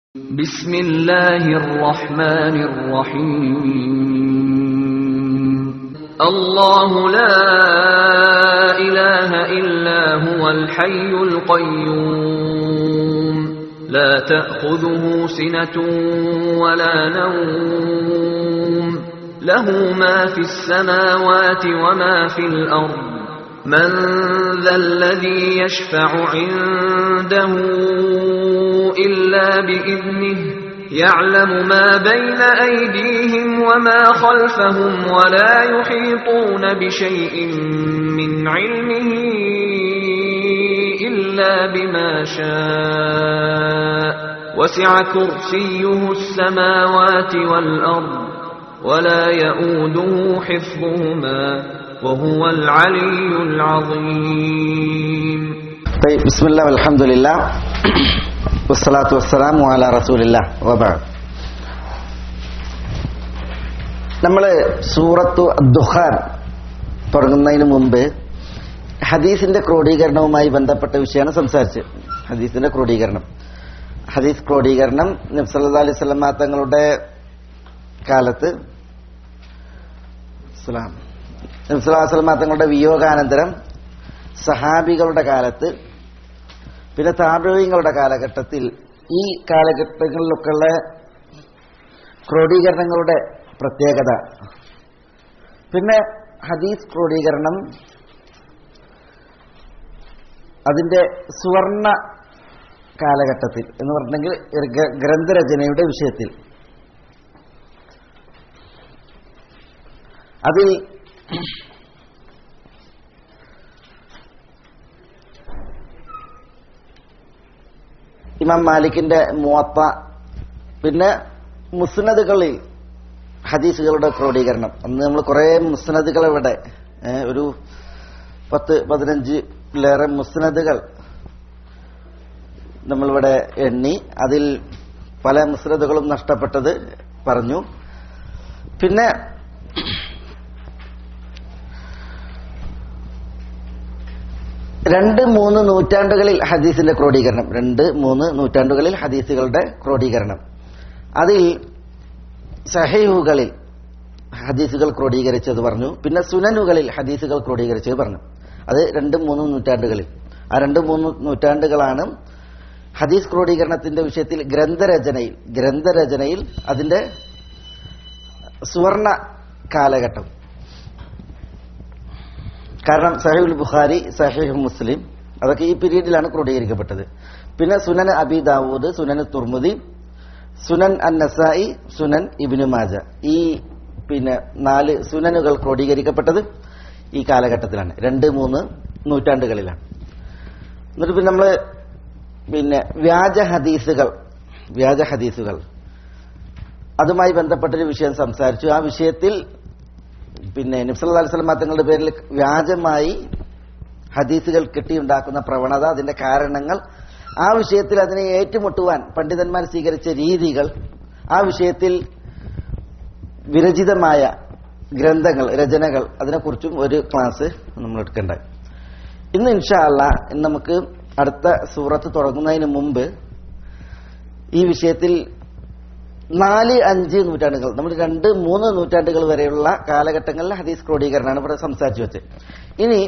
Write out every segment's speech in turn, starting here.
بسم الله الرحمن الرحيم الله لا إله إلا هو الحي القيوم لا تأخذه سنة ولا نوم له ما في السماوات وما في الأرض من ذا الذي يشفع عنده إلا بإذنه يعلم ما بين أيديهم وما خلفهم ولا يحيطون بشيء من علمه إلا بما شاء وسع كرسيه السماوات والأرض ولا يؤوده حفظهما وهو العلي العظيم طيب بسم الله والحمد لله والصلاة والسلام على رسول الله وبعد നമ്മൾ സൂറത്തു ദുഹാൻ തുടങ്ങുന്നതിന് മുമ്പ് ഹദീസിന്റെ ക്രോഡീകരണവുമായി ബന്ധപ്പെട്ട വിഷയമാണ് സംസാരിച്ചത് ഹദീസിന്റെ ക്രോഡീകരണം ഹദീസ് ക്രോഡീകരണം നബ്സല്ലാ അലൈഹി സ്വലമ തങ്ങളുടെ കാലത്ത് ഇസ്ലാം നബ്സല്ലാസ്ലമ തങ്ങളുടെ വിയോഗാനന്തരം സഹാബികളുടെ കാലത്ത് പിന്നെ താപര്യങ്ങളുടെ കാലഘട്ടത്തിൽ ഈ കാലഘട്ടങ്ങളിലൊക്കെയുള്ള ക്രോഡീകരണങ്ങളുടെ പ്രത്യേകത പിന്നെ ഹദീസ് ക്രോഡീകരണം അതിന്റെ സുവർണ കാലഘട്ടത്തിൽ എന്ന് പറഞ്ഞെങ്കിൽ ഒരു ഗ- ഗ്രന്ഥരചനയുടെ വിഷയത്തിൽ അതിൽ ഇമാം മാലിക്കിന്റെ മുവത്ത പിന്നെ മുസ്നദുകളിൽ ഹദീസുകളുടെ ക്രോഡീകരണം അന്ന് നമ്മൾ കുറേ മുസ്നദുകൾ ഇവിടെ ഏ, ഒരു പത്ത് പതിനഞ്ചിലേറെ മുസ്നദുകൾ നമ്മളിവിടെ എണ്ണി അതിൽ പല മുസ്നദുകളും നഷ്ടപ്പെട്ടത് പറഞ്ഞു പിന്നെ രണ്ട് മൂന്ന് നൂറ്റാണ്ടുകളിൽ ഹദീസിന്റെ ക്രോഡീകരണം രണ്ട് മൂന്ന് നൂറ്റാണ്ടുകളിൽ ഹദീസുകളുടെ ക്രോഡീകരണം അതിൽ സഹൈഹുകളിൽ ഹദീസുകൾ ക്രോഡീകരിച്ചത് പറഞ്ഞു പിന്നെ സുനനുകളിൽ ഹദീസുകൾ ക്രോഡീകരിച്ചത് പറഞ്ഞു അത് രണ്ട് മൂന്ന് നൂറ്റാണ്ടുകളിൽ ആ രണ്ട് മൂന്ന് നൂറ്റാണ്ടുകളാണ് ഹദീസ് ക്രോഡീകരണത്തിന്റെ വിഷയത്തിൽ ഗ്രന്ഥരചനയിൽ ഗ്രന്ഥരചനയിൽ അതിന്റെ സുവർണ കാലഘട്ടം കാരണം സഹീൽ ബുഖാരി സഹീഹ് മുസ്ലിം അതൊക്കെ ഈ പീരീഡിലാണ് ക്രോഡീകരിക്കപ്പെട്ടത് പിന്നെ സുനൻ അബി ദാവൂദ് സുനൻ തുർമുദി സുനൻ അൻ നസായി സുനൻ ഇബിനു മാജ ഈ പിന്നെ നാല് സുനനുകൾ ക്രോഡീകരിക്കപ്പെട്ടത് ഈ കാലഘട്ടത്തിലാണ് രണ്ട് മൂന്ന് നൂറ്റാണ്ടുകളിലാണ് എന്നിട്ട് പിന്നെ നമ്മൾ പിന്നെ വ്യാജ ഹദീസുകൾ വ്യാജ ഹദീസുകൾ അതുമായി ബന്ധപ്പെട്ടൊരു വിഷയം സംസാരിച്ചു ആ വിഷയത്തിൽ പിന്നെ നബ്സല്ലാ അലിസ്ലാം തങ്ങളുടെ പേരിൽ വ്യാജമായി ഹദീസുകൾ കെട്ടിയുണ്ടാക്കുന്ന പ്രവണത അതിന്റെ കാരണങ്ങൾ ആ വിഷയത്തിൽ അതിനെ ഏറ്റുമുട്ടുവാൻ പണ്ഡിതന്മാർ സ്വീകരിച്ച രീതികൾ ആ വിഷയത്തിൽ വിരചിതമായ ഗ്രന്ഥങ്ങൾ രചനകൾ അതിനെക്കുറിച്ചും ഒരു ക്ലാസ് നമ്മൾ എടുക്കേണ്ടായി ഇന്ന് ഇൻഷാ അല്ല ഇന്ന് നമുക്ക് അടുത്ത സൂറത്ത് തുടങ്ങുന്നതിന് മുമ്പ് ഈ വിഷയത്തിൽ നാല് അഞ്ച് നൂറ്റാണ്ടുകൾ നമ്മൾ രണ്ട് മൂന്ന് നൂറ്റാണ്ടുകൾ വരെയുള്ള കാലഘട്ടങ്ങളിൽ ഹദീസ് ക്രോഡീകരണമാണ് ഇവിടെ സംസാരിച്ചു വെച്ചത് ഇനി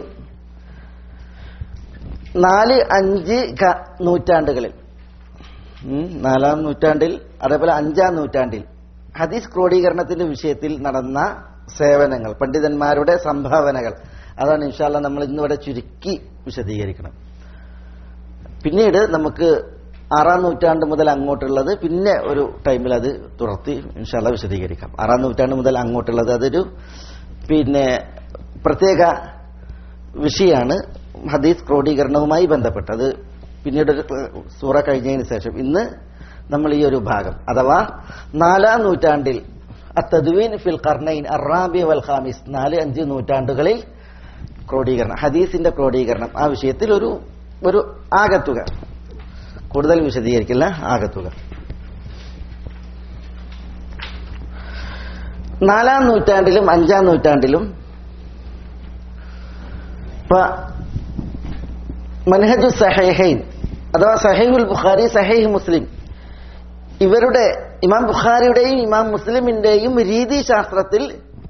നാല് അഞ്ച് ക- നൂറ്റാണ്ടുകളിൽ ഉം, നാലാം നൂറ്റാണ്ടിൽ അതേപോലെ അഞ്ചാം നൂറ്റാണ്ടിൽ ഹദീസ് ക്രോഡീകരണത്തിന്റെ വിഷയത്തിൽ നടന്ന സേവനങ്ങൾ പണ്ഡിതന്മാരുടെ സംഭാവനകൾ അതാണ് ഇൻഷാല്ല നമ്മൾ ഇന്നിവിടെ ചുരുക്കി വിശദീകരിക്കണം പിന്നീട് നമുക്ക് ആറാം നൂറ്റാണ്ട് മുതൽ അങ്ങോട്ടുള്ളത് പിന്നെ ഒരു ടൈമിൽ അത് തുറത്തി ഇൻഷാല്ല വിശദീകരിക്കാം ആറാം നൂറ്റാണ്ട് മുതൽ അങ്ങോട്ടുള്ളത് അതൊരു പിന്നെ പ്രത്യേക വിഷയമാണ് ഹദീസ് ക്രോഡീകരണവുമായി ബന്ധപ്പെട്ട് അത് പിന്നീട് ഒരു സൂറ കഴിഞ്ഞതിന് ശേഷം ഇന്ന് നമ്മൾ ഈ ഒരു ഭാഗം അഥവാ നാലാം നൂറ്റാണ്ടിൽ അത്തദ്വീൻ ഫിൽ കർണൈൻ അറാബി വൽ ഖാമിസ് നാല് അഞ്ച് നൂറ്റാണ്ടുകളിൽ ക്രോഡീകരണം ഹദീസിന്റെ ക്രോഡീകരണം ആ വിഷയത്തിൽ ഒരു ഒരു ആകത്തുക കൂടുതൽ വിശദീകരിക്കില്ല ആകത്തുക നാലാം നൂറ്റാണ്ടിലും അഞ്ചാം നൂറ്റാണ്ടിലും ഇപ്പൊ മൻഹജു സഹൈഹൈൻ അഥവാ സഹൈഹുൽ ബുഖാരി സഹൈഹ് മുസ്ലിം ഇവരുടെ ഇമാം ബുഖാരിയുടെയും ഇമാം മുസ്ലിമിന്റെയും രീതിശാസ്ത്രത്തിൽ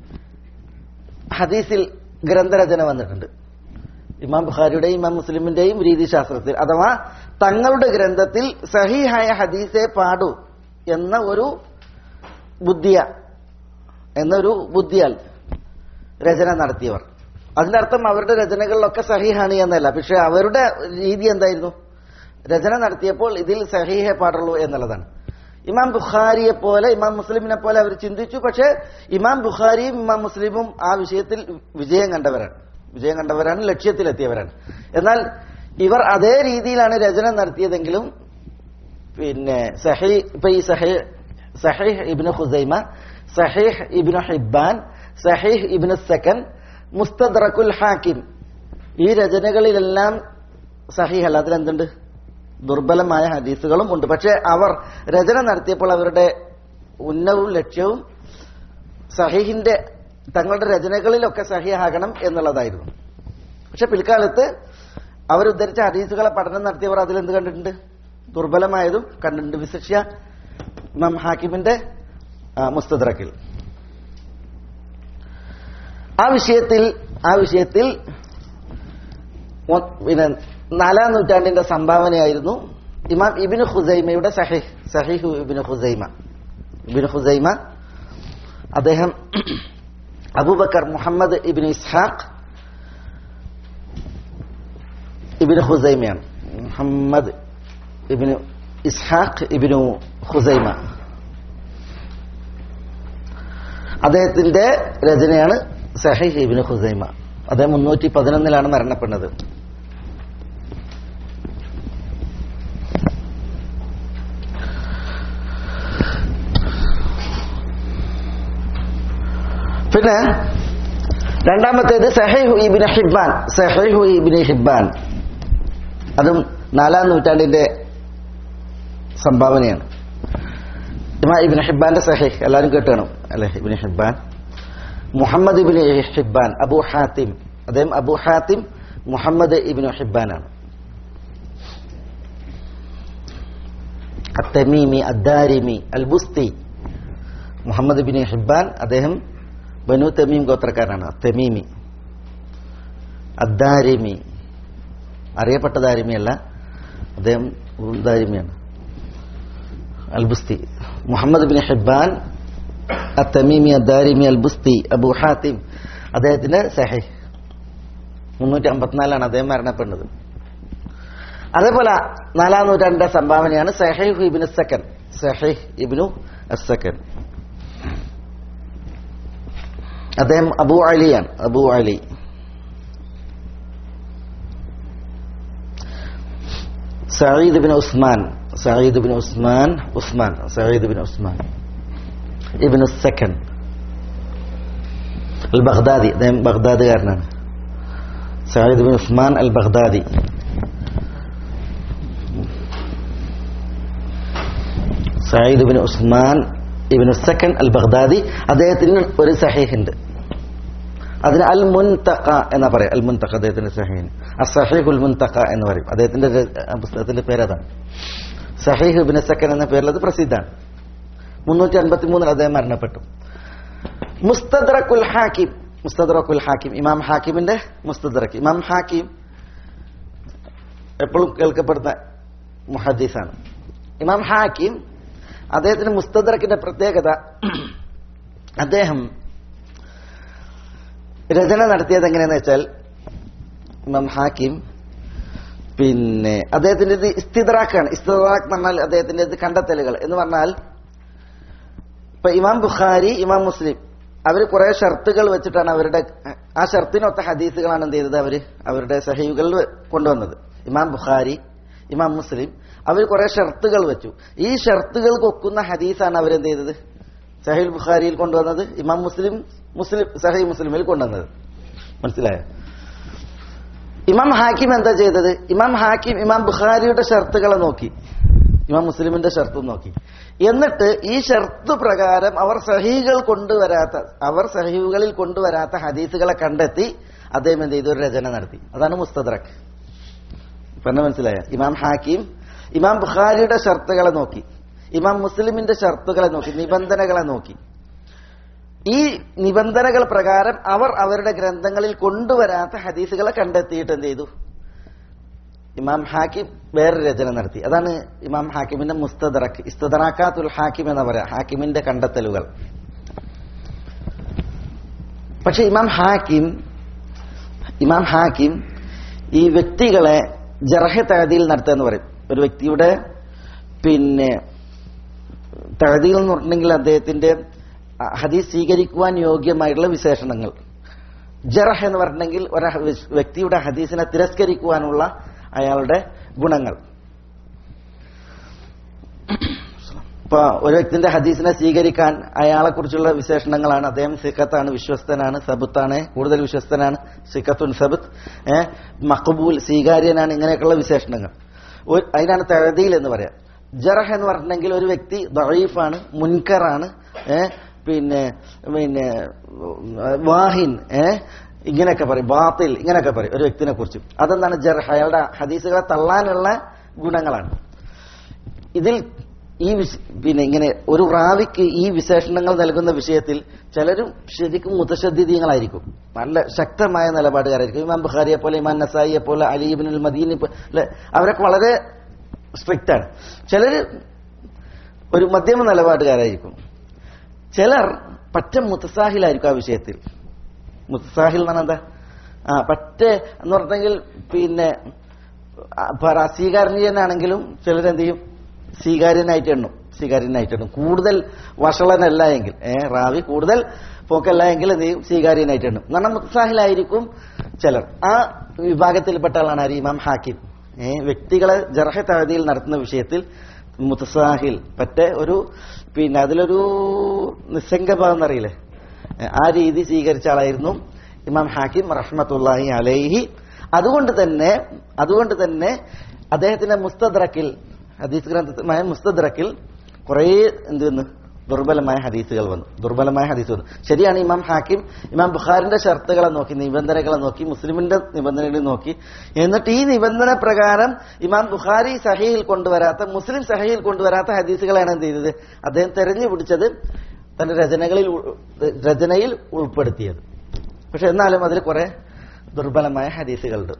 ഹദീസിൽ ഗ്രന്ഥരചന വന്നിട്ടുണ്ട് ഇമാം ബുഖാരിയുടെയും ഇമാം മുസ്ലിമിന്റെയും രീതിശാസ്ത്രത്തിൽ അഥവാ തങ്ങളുടെ ഗ്രന്ഥത്തിൽ സഹിഹായ ഹദീസെ പാടൂ എന്ന ഒരു ബുദ്ധിയ എന്നൊരു ബുദ്ധിയാൽ രചന നടത്തിയവർ അതിന്റെ അർത്ഥം അവരുടെ രചനകളിലൊക്കെ സഹിഹാണ് എന്നല്ല പക്ഷെ അവരുടെ രീതി എന്തായിരുന്നു രചന നടത്തിയപ്പോൾ ഇതിൽ സഹീഹെ പാടുള്ളൂ എന്നുള്ളതാണ് ഇമാം ബുഖാരിയെ പോലെ ഇമാം മുസ്ലിമിനെ പോലെ അവർ ചിന്തിച്ചു പക്ഷേ ഇമാം ബുഖാരിയും ഇമാം മുസ്ലിമും ആ വിഷയത്തിൽ വിജയം കണ്ടവരാണ് വിജയം കണ്ടവരാണ് ലക്ഷ്യത്തിലെത്തിയവരാണ് എന്നാൽ ഇവർ അതേ രീതിയിലാണ് രചന നടത്തിയതെങ്കിലും പിന്നെ സഹി ഇപ്പൊ ഈ സഹി സഹീഹ് ഇബ്നു ഖുസൈമ സഹീഹ് ഇബ്നു ഹിബ്ബാൻ സഹീഹ് ഇബ്നു സക്കൻ മുസ്തദ്റക്കുൽ ഹാക്കിം ഈ രചനകളിലെല്ലാം സഹീഹ് അല്ല അതിലെന്തുണ്ട് ദുർബലമായ ഹദീസുകളും ഉണ്ട് പക്ഷെ അവർ രചന നടത്തിയപ്പോൾ അവരുടെ ഉന്നവും ലക്ഷ്യവും സഹീഹിന്റെ തങ്ങളുടെ രചനകളിലൊക്കെ സഹിയാകണം എന്നുള്ളതായിരുന്നു പക്ഷെ പിൽക്കാലത്ത് അവരുദ്ധരിച്ച ഹദീസുകളെ പഠനം നടത്തിയവർ അതിലെന്ത് കണ്ടിട്ടുണ്ട് ദുർബലമായതും കണ്ടിട്ടുണ്ട് വിശിഷ്യ ഇമാം ഹാക്കിമിന്റെ ആ, മുസ്തദ്രക്കിൽ ആ വിഷയത്തിൽ ആ വിഷയത്തിൽ ഒ- പിന്നെ നാലാം നൂറ്റാണ്ടിന്റെ സംഭാവനയായിരുന്നു ഇമാം ഇബിന് ഖുസൈമയുടെ സഹിഹ് സഹിഹു ഇബിന് ഖുസൈമ ഇബിന് ഖുസൈമ അദ്ദേഹം അബൂബക്കർ മുഹമ്മദ് ഇബിന് ഇസ്ഹാഖ് ഇബിന് ഖുസൈമയാണ് മുഹമ്മദ് ഇബിന് ഇസ്ഹാഖ് ഇബിനു ഖുസൈമ അദ്ദേഹത്തിന്റെ രചനയാണ് സഹീഹ് ഇബിന് ഖുസൈമ അദ്ദേഹം മുന്നൂറ്റി പതിനൊന്നിലാണ് മരണപ്പെടുന്നത് പിന്നെ രണ്ടാമത്തേത് സഹൈഹു ഇബിന് ഹിബ്ബാൻ സഹൈഹു ഇബിന് ഹിബ്ബാൻ അതും നാലാം നൂറ്റാണ്ടിന്റെ സംഭാവനയാണ് ഇമാ ഇബിന് ഹിബ്ബാന്റെ സഹീഹ് എല്ലാവരും കേട്ടാണ് അല്ലെ ഇബിന് ഹിബ്ബാൻ മുഹമ്മദ് ഇബിന് ഹിബ്ബാൻ അബു ഹാത്തിം അദ്ദേഹം അബു ഹാത്തിം മുഹമ്മദ് ഇബിന് ഹിബ്ബാനാണ് Attamimi Addarimi al Busti Muhammad bin Hibban അദ്ദേഹം ബനു തമീം ഗോത്രക്കാരനാണ് തമീമി അദ്ദാരിമി അറിയപ്പെട്ട ദാരിമിയല്ല അദ്ദേഹം ദാരിമിയാണ് al Busti Muhammad bin Hibban Attamimi Addarimi al Busti Abu Hatim അദ്ദേഹത്തിന്റെ സഹി മുന്നൂറ്റി അമ്പത്തിനാലാണ് അദ്ദേഹം മരണപ്പെടുന്നത് അതേപോലെ നാലാം നൂറ്റാണ്ടിന്റെ സംഭാവനയാണ് സഹീഹ് ഇബിനു സക്കൻ സഹീഹ് ഇബിനു അസക്കൻ അദ്ദേഹം അബു അലിയാണ് Abu Ali Sayyid bin Usman Sayyid bin Usman Usman Sayyid bin Usman Ibnu Sakan al Baghdadi അദ്ദേഹം ബഗ്ദാദുകാരനാണ് Sayyid bin Usman al Baghdadi Sayyid bin Usman Ibn Sakan al Baghdadi അദ്ദേഹത്തിന് ഒരു സഹീഹ് ഉണ്ട് അതിന് അൽ മുൻതഖ എന്നാ പറയാം അൽ മുൻതഖ അദ്ദേഹത്തിന്റെ സഹീഹ് അസഹീഹുൽ മുൻതഖ എന്ന് പറയും അദ്ദേഹത്തിന്റെ ര- ആ പുസ്തകത്തിന്റെ പേരതാണ് സഹീഹ് ഇബിൻ സക്കൻ എന്ന പേരിൽ അത് പ്രസിദ്ധമാണ് മുന്നൂറ്റി അൻപത്തി മൂന്നിൽ അദ്ദേഹം മരണപ്പെട്ടു മുസ്തദ്റക്കുൽ ഹാക്കിം മുസ്തദ്റക്കുൽ ഹാക്കിം ഇമാം ഹാക്കിമിന്റെ മുസ്തദ്റക്ക് ഇമാം ഹാക്കിം എപ്പോഴും കേൾക്കപ്പെടുന്ന മുഹദ്ദീസാണ് ഇമാം ഹാക്കിം അദ്ദേഹത്തിന് മുസ്തദ്രക്കിന്റെ പ്രത്യേകത അദ്ദേഹം രചന നടത്തിയത് എങ്ങനെയാന്ന് വെച്ചാൽ ഇമാം ഹാക്കിം പിന്നെ അദ്ദേഹത്തിന്റെ ഇത് ഇസ്തിദ്രാക്കാണ് ഇസ്തിദ്രാക്ക് എന്ന് പറഞ്ഞാൽ അദ്ദേഹത്തിന്റെ ഇത് കണ്ടെത്തലുകൾ എന്ന് പറഞ്ഞാൽ ഇപ്പൊ ഇമാം ബുഖാരി ഇമാം മുസ്ലിം അവർ കുറെ ഷർത്തുകൾ വെച്ചിട്ടാണ് അവരുടെ ആ ഷർത്തിനൊത്ത ഹദീസുകളാണ് എന്ത് ചെയ്തത് അവര് അവരുടെ സഹീവുകളിൽ കൊണ്ടുവന്നത് ഇമാം ബുഖാരി ഇമാം മുസ്ലിം അവർ കുറെ ഷർത്തുകൾ വെച്ചു ഈ ഷർത്തുകൾക്ക് ഒക്കുന്ന ഹദീസാണ് അവരെന്ത് ചെയ്തത് സഹീൽ ബുഖാരിയിൽ കൊണ്ടുവന്നത് ഇമാം മുസ്ലിം മുസ്ലിം സഹീ മുസ്ലിമിൽ കൊണ്ടുവന്നത് മനസ്സിലായോ ഇമാം ഹാക്കിം എന്താ ചെയ്തത് ഇമാം ഹാക്കിം ഇമാം ബുഖാരിയുടെ ഷർത്തുകളെ നോക്കി ഇമാം മുസ്ലിമിന്റെ ഷർത്തും നോക്കി എന്നിട്ട് ഈ ഷർത്ത് പ്രകാരം അവർ സഹീകൾ കൊണ്ടുവരാത്ത അവർ സഹീകളിൽ കൊണ്ടുവരാത്ത ഹദീസുകളെ കണ്ടെത്തി അദ്ദേഹം എന്ത് ചെയ്തു ഒരു രചന നടത്തി അതാണ് മുസ്തദ്രക്ക് പറഞ്ഞ മനസ്സിലായ ഇമാം ഹാക്കിം ഇമാം ബുഖാരിയുടെ ഷർത്തുകളെ നോക്കി ഇമാം മുസ്ലിമിന്റെ ഷർത്തുകളെ നോക്കി നിബന്ധനകളെ നോക്കി ഈ നിബന്ധനകൾ പ്രകാരം അവർ അവരുടെ ഗ്രന്ഥങ്ങളിൽ കൊണ്ടുവരാത്ത ഹദീസുകളെ കണ്ടെത്തിയിട്ട് എന്ത് ചെയ്തു ഇമാം ഹാക്കിം വേറെ രചന നടത്തി അതാണ് ഇമാം ഹാക്കിമിന്റെ മുസ്തദറക്ക് ഇസ്തദറാക്കാത്തുൽ ഹാക്കിം എന്ന് പറയാം ഹാക്കിമിന്റെ കണ്ടെത്തലുകൾ പക്ഷെ ഇമാം ഹാക്കിം ഇമാം ഹാക്കിം ഈ വ്യക്തികളെ ജർഹ തഴതിയിൽ നടത്തുക എന്ന് പറയും ഒരു വ്യക്തിയുടെ പിന്നെ തഴതിയിൽ എന്ന് പറഞ്ഞിട്ടുണ്ടെങ്കിൽ അദ്ദേഹത്തിന്റെ അഹ് ഹദീസ് സ്വീകരിക്കുവാൻ യോഗ്യമായിട്ടുള്ള വിശേഷണങ്ങൾ ജറഹ് എന്ന് പറഞ്ഞിട്ടുണ്ടെങ്കിൽ ഒരു ഹ- വ്യക്തിയുടെ ഹദീസിനെ തിരസ്കരിക്കുവാനുള്ള അയാളുടെ ഗുണങ്ങൾ ഇപ്പൊ ഒരു വ്യക്തിന്റെ ഹദീസിനെ സ്വീകരിക്കാൻ അയാളെ കുറിച്ചുള്ള വിശേഷണങ്ങളാണ് അദ്ദേഹം സിഖത്താണ് വിശ്വസ്തനാണ് സബുത്താണ് കൂടുതൽ വിശ്വസ്തനാണ് സിഖത്തുൻ സബുത്ത് ഏഹ് മഖബൂൽ സ്വീകാര്യനാണ് ഇങ്ങനെയൊക്കെയുള്ള വിശേഷണങ്ങൾ ഒരു- അതിനാണ് തഴതിയിൽ എന്ന് പറയാം ജറഹ് എന്ന് പറഞ്ഞിട്ടുണ്ടെങ്കിൽ ഒരു വ്യക്തി ദഈഫാണ് മുൻകറാണ് ഏഹ് പിന്നെ പിന്നെ വാഹിൻ ഏഹ് ഇങ്ങനെയൊക്കെ പറയും ബാത്തിൽ ഇങ്ങനെയൊക്കെ പറയും ഒരു വ്യക്തിനെ കുറിച്ച് അതെന്താണ് ജർഹ് അയാളുടെ ഹദീസുകളെ തള്ളാനുള്ള ഗുണങ്ങളാണ് ഇതിൽ ഈ വിശ- പിന്നെ ഇങ്ങനെ ഒരു റാവിക്ക് ഈ വിശേഷണങ്ങൾ നൽകുന്ന വിഷയത്തിൽ ചിലരും ശരിക്കും മുതശദ്ദീയങ്ങളായിരിക്കും നല്ല ശക്തമായ നിലപാടുകാരായിരിക്കും ഇമാം ബുഖാരിയെ പോലെ ഇമാം നസായിയെ പോലെ അലീബിനുൽ മദീനെ പോലെ അവരൊക്കെ വളരെ സ്ട്രിക്റ്റ് ആണ് ചിലര് ഒരു മധ്യമ നിലപാടുകാരായിരിക്കും ചിലർ പറ്റ മുത്തസാഹിലായിരിക്കും ആ വിഷയത്തിൽ മുത്തസാഹിൽ എന്നാണ് എന്താ ആ പറ്റ എന്ന് പറഞ്ഞെങ്കിൽ പിന്നെ ആ, പറ സ്വീകാരണീയനാണെങ്കിലും ചിലരെന്ത് ചെയ്യും സ്വീകാര്യനായിട്ട് എണ്ണും സ്വീകാര്യനായിട്ട് എണ്ണും കൂടുതൽ വഷളനല്ല എങ്കിൽ ഏ റാവി കൂടുതൽ പോക്കല്ല എങ്കിൽ എന്ത് ചെയ്യും സ്വീകാര്യനായിട്ട് എണ്ണും എന്ന് പറഞ്ഞാൽ മുത്തസാഹിലായിരിക്കും ചിലർ ആ വിഭാഗത്തിൽപ്പെട്ട ആളാണ് ആര് ഇമാം ഹാക്കിം ഏ വ്യക്തികളെ ജർഹ തഴതിയിൽ നടത്തുന്ന വിഷയത്തിൽ മുത്തസാഹിൽ പറ്റ ഒരു പിന്നെ അതിലൊരു നിസ്സംഗഭാവം എന്നറിയില്ലേ ഏ, ആ രീതി സ്വീകരിച്ച ആളായിരുന്നു ഇമാം ഹാക്കിം റഹ്മത്തുല്ലാഹി അലൈഹി അതുകൊണ്ട് തന്നെ അതുകൊണ്ട് തന്നെ അദ്ദേഹത്തിന്റെ മുസ്തദ്രക്കിൽ ഹദീസ് ഗ്രന്ഥമായ മുസ്തദ്രക്കിൽ കുറേ എന്ത് വന്നു ദുർബലമായ ഹദീസുകൾ വന്നു ദുർബലമായ ഹദീസ് വന്നു ശരിയാണ് ഇമാം ഹാക്കിം ഇമാം ബുഖാറിന്റെ ഷർത്തുകളെ നോക്കി നിബന്ധനകളെ നോക്കി മുസ്ലിമിന്റെ നിബന്ധനകളെ നോക്കി എന്നിട്ട് ഈ നിബന്ധന പ്രകാരം ഇമാം ബുഖാരി സഹയിൽ കൊണ്ടുവരാത്ത മുസ്ലിം സഹയിൽ കൊണ്ടുവരാത്ത ഹദീസുകളാണ് എന്ത് ചെയ്തത് അദ്ദേഹം തെരഞ്ഞു പിടിച്ചത് തന്റെ രചനകളിൽ ഉൾ- രചനയിൽ ഉൾപ്പെടുത്തിയത് പക്ഷെ എന്നാലും അതിൽ കുറെ ദുർബലമായ ഹദീസുകളുണ്ട്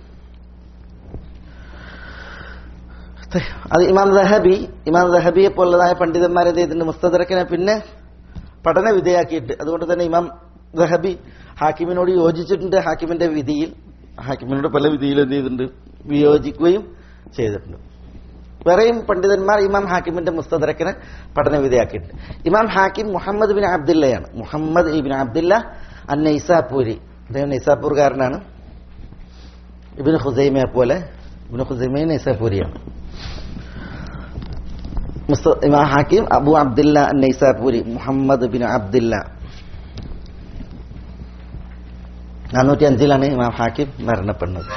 അത് ഇമാം ദഹബി ഇമാം ദഹബിയെ പോലുള്ളതായ പണ്ഡിതന്മാരെ എന്ത് ചെയ്തിട്ടുണ്ട് മുസ്തദറക്കിനെ പിന്നെ പഠന വിധേയാക്കിയിട്ട് അതുകൊണ്ട് തന്നെ ഇമാം ദഹബി ഹാക്കിമിനോട് യോജിച്ചിട്ടുണ്ട് ഹാക്കിമിന്റെ വിധിയിൽ ഹാക്കിമിനോട് പല വിധിയിൽ എന്ത് ചെയ്തിട്ടുണ്ട് വിയോജിക്കുകയും ചെയ്തിട്ടുണ്ട് വേറെയും പണ്ഡിതന്മാർ ഇമാം ഹാക്കിമിന്റെ മുസ്തദറക്കിനെ പഠന വിധേയാക്കിയിട്ടുണ്ട് ഇമാം ഹാക്കിം മുഹമ്മദ് ബിൻ അബ്ദുല്ലയാണ് Muhammad Ibn Abdullah an Naisaburi അദ്ദേഹം നൈസാപൂർകാരനാണ് ഇബിൻ ഹുസൈമയെ പോലെ ഇബിൻ ഹുസൈമ നൈസാപൂരിയാണ് മുസ്ത ഇമാം Hakim Abu Abdullah an നൈസാപൂരി Muhammad bin Abdullah നാനൂറ്റി അഞ്ചിലാണ് ഇമാം ഹാക്കിം മരണപ്പെടുന്നത്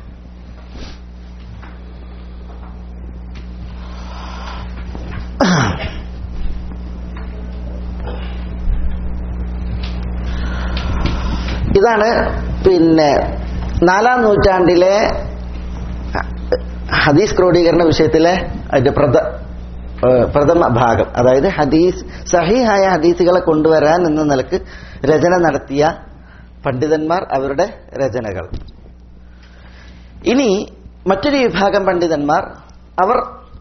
ഇതാണ് പിന്നെ നാലാം നൂറ്റാണ്ടിലെ ഹദീസ് ക്രോഡീകരണ വിഷയത്തിലെ അതിന്റെ പ്രഥ ഏഹ് പ്രഥമ ഭാഗം അതായത് ഹദീസ് സഹിഹായ ഹദീസുകളെ കൊണ്ടുവരാൻ എന്ന നിലക്ക് രചന നടത്തിയ പണ്ഡിതന്മാർ അവരുടെ രചനകൾ ഇനി മറ്റൊരു വിഭാഗം പണ്ഡിതന്മാർ അവർ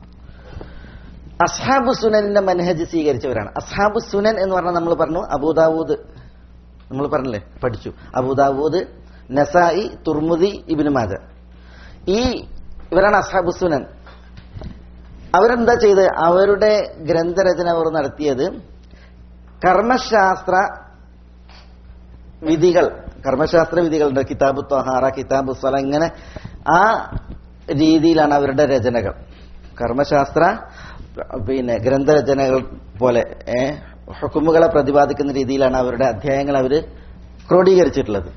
അസ്ഹാബു സുനനിന്റെ മനഹജ് സ്വീകരിച്ചവരാണ് അസ്ഹാബു സുനൻ എന്ന് പറഞ്ഞാൽ നമ്മൾ പറഞ്ഞു അബൂദാവൂദ് നമ്മൾ പറഞ്ഞില്ലേ പഠിച്ചു അബൂദാവൂദ് നസായി തുർമുദി ഇബിന് മാജ ഈ ഇവരാണ് അസ്ഹാബു സുനൻ അവരെന്താ ചെയ്ത് അവരുടെ ഗ്രന്ഥരചന അവർ നടത്തിയത് കർമ്മശാസ്ത്ര വിധികൾ കർമ്മശാസ്ത്ര വിധികളുണ്ട് കിതാബു തൊഹാറ കിതാബു സ്വല ഇങ്ങനെ ആ രീതിയിലാണ് അവരുടെ രചനകൾ കർമ്മശാസ്ത്ര പിന്നെ ഗ്രന്ഥരചനകൾ പോലെ ഏ, ഹുക്കുമുകളെ പ്രതിപാദിക്കുന്ന രീതിയിലാണ് അവരുടെ അധ്യായങ്ങൾ അവർ ക്രോഡീകരിച്ചിട്ടുള്ളത്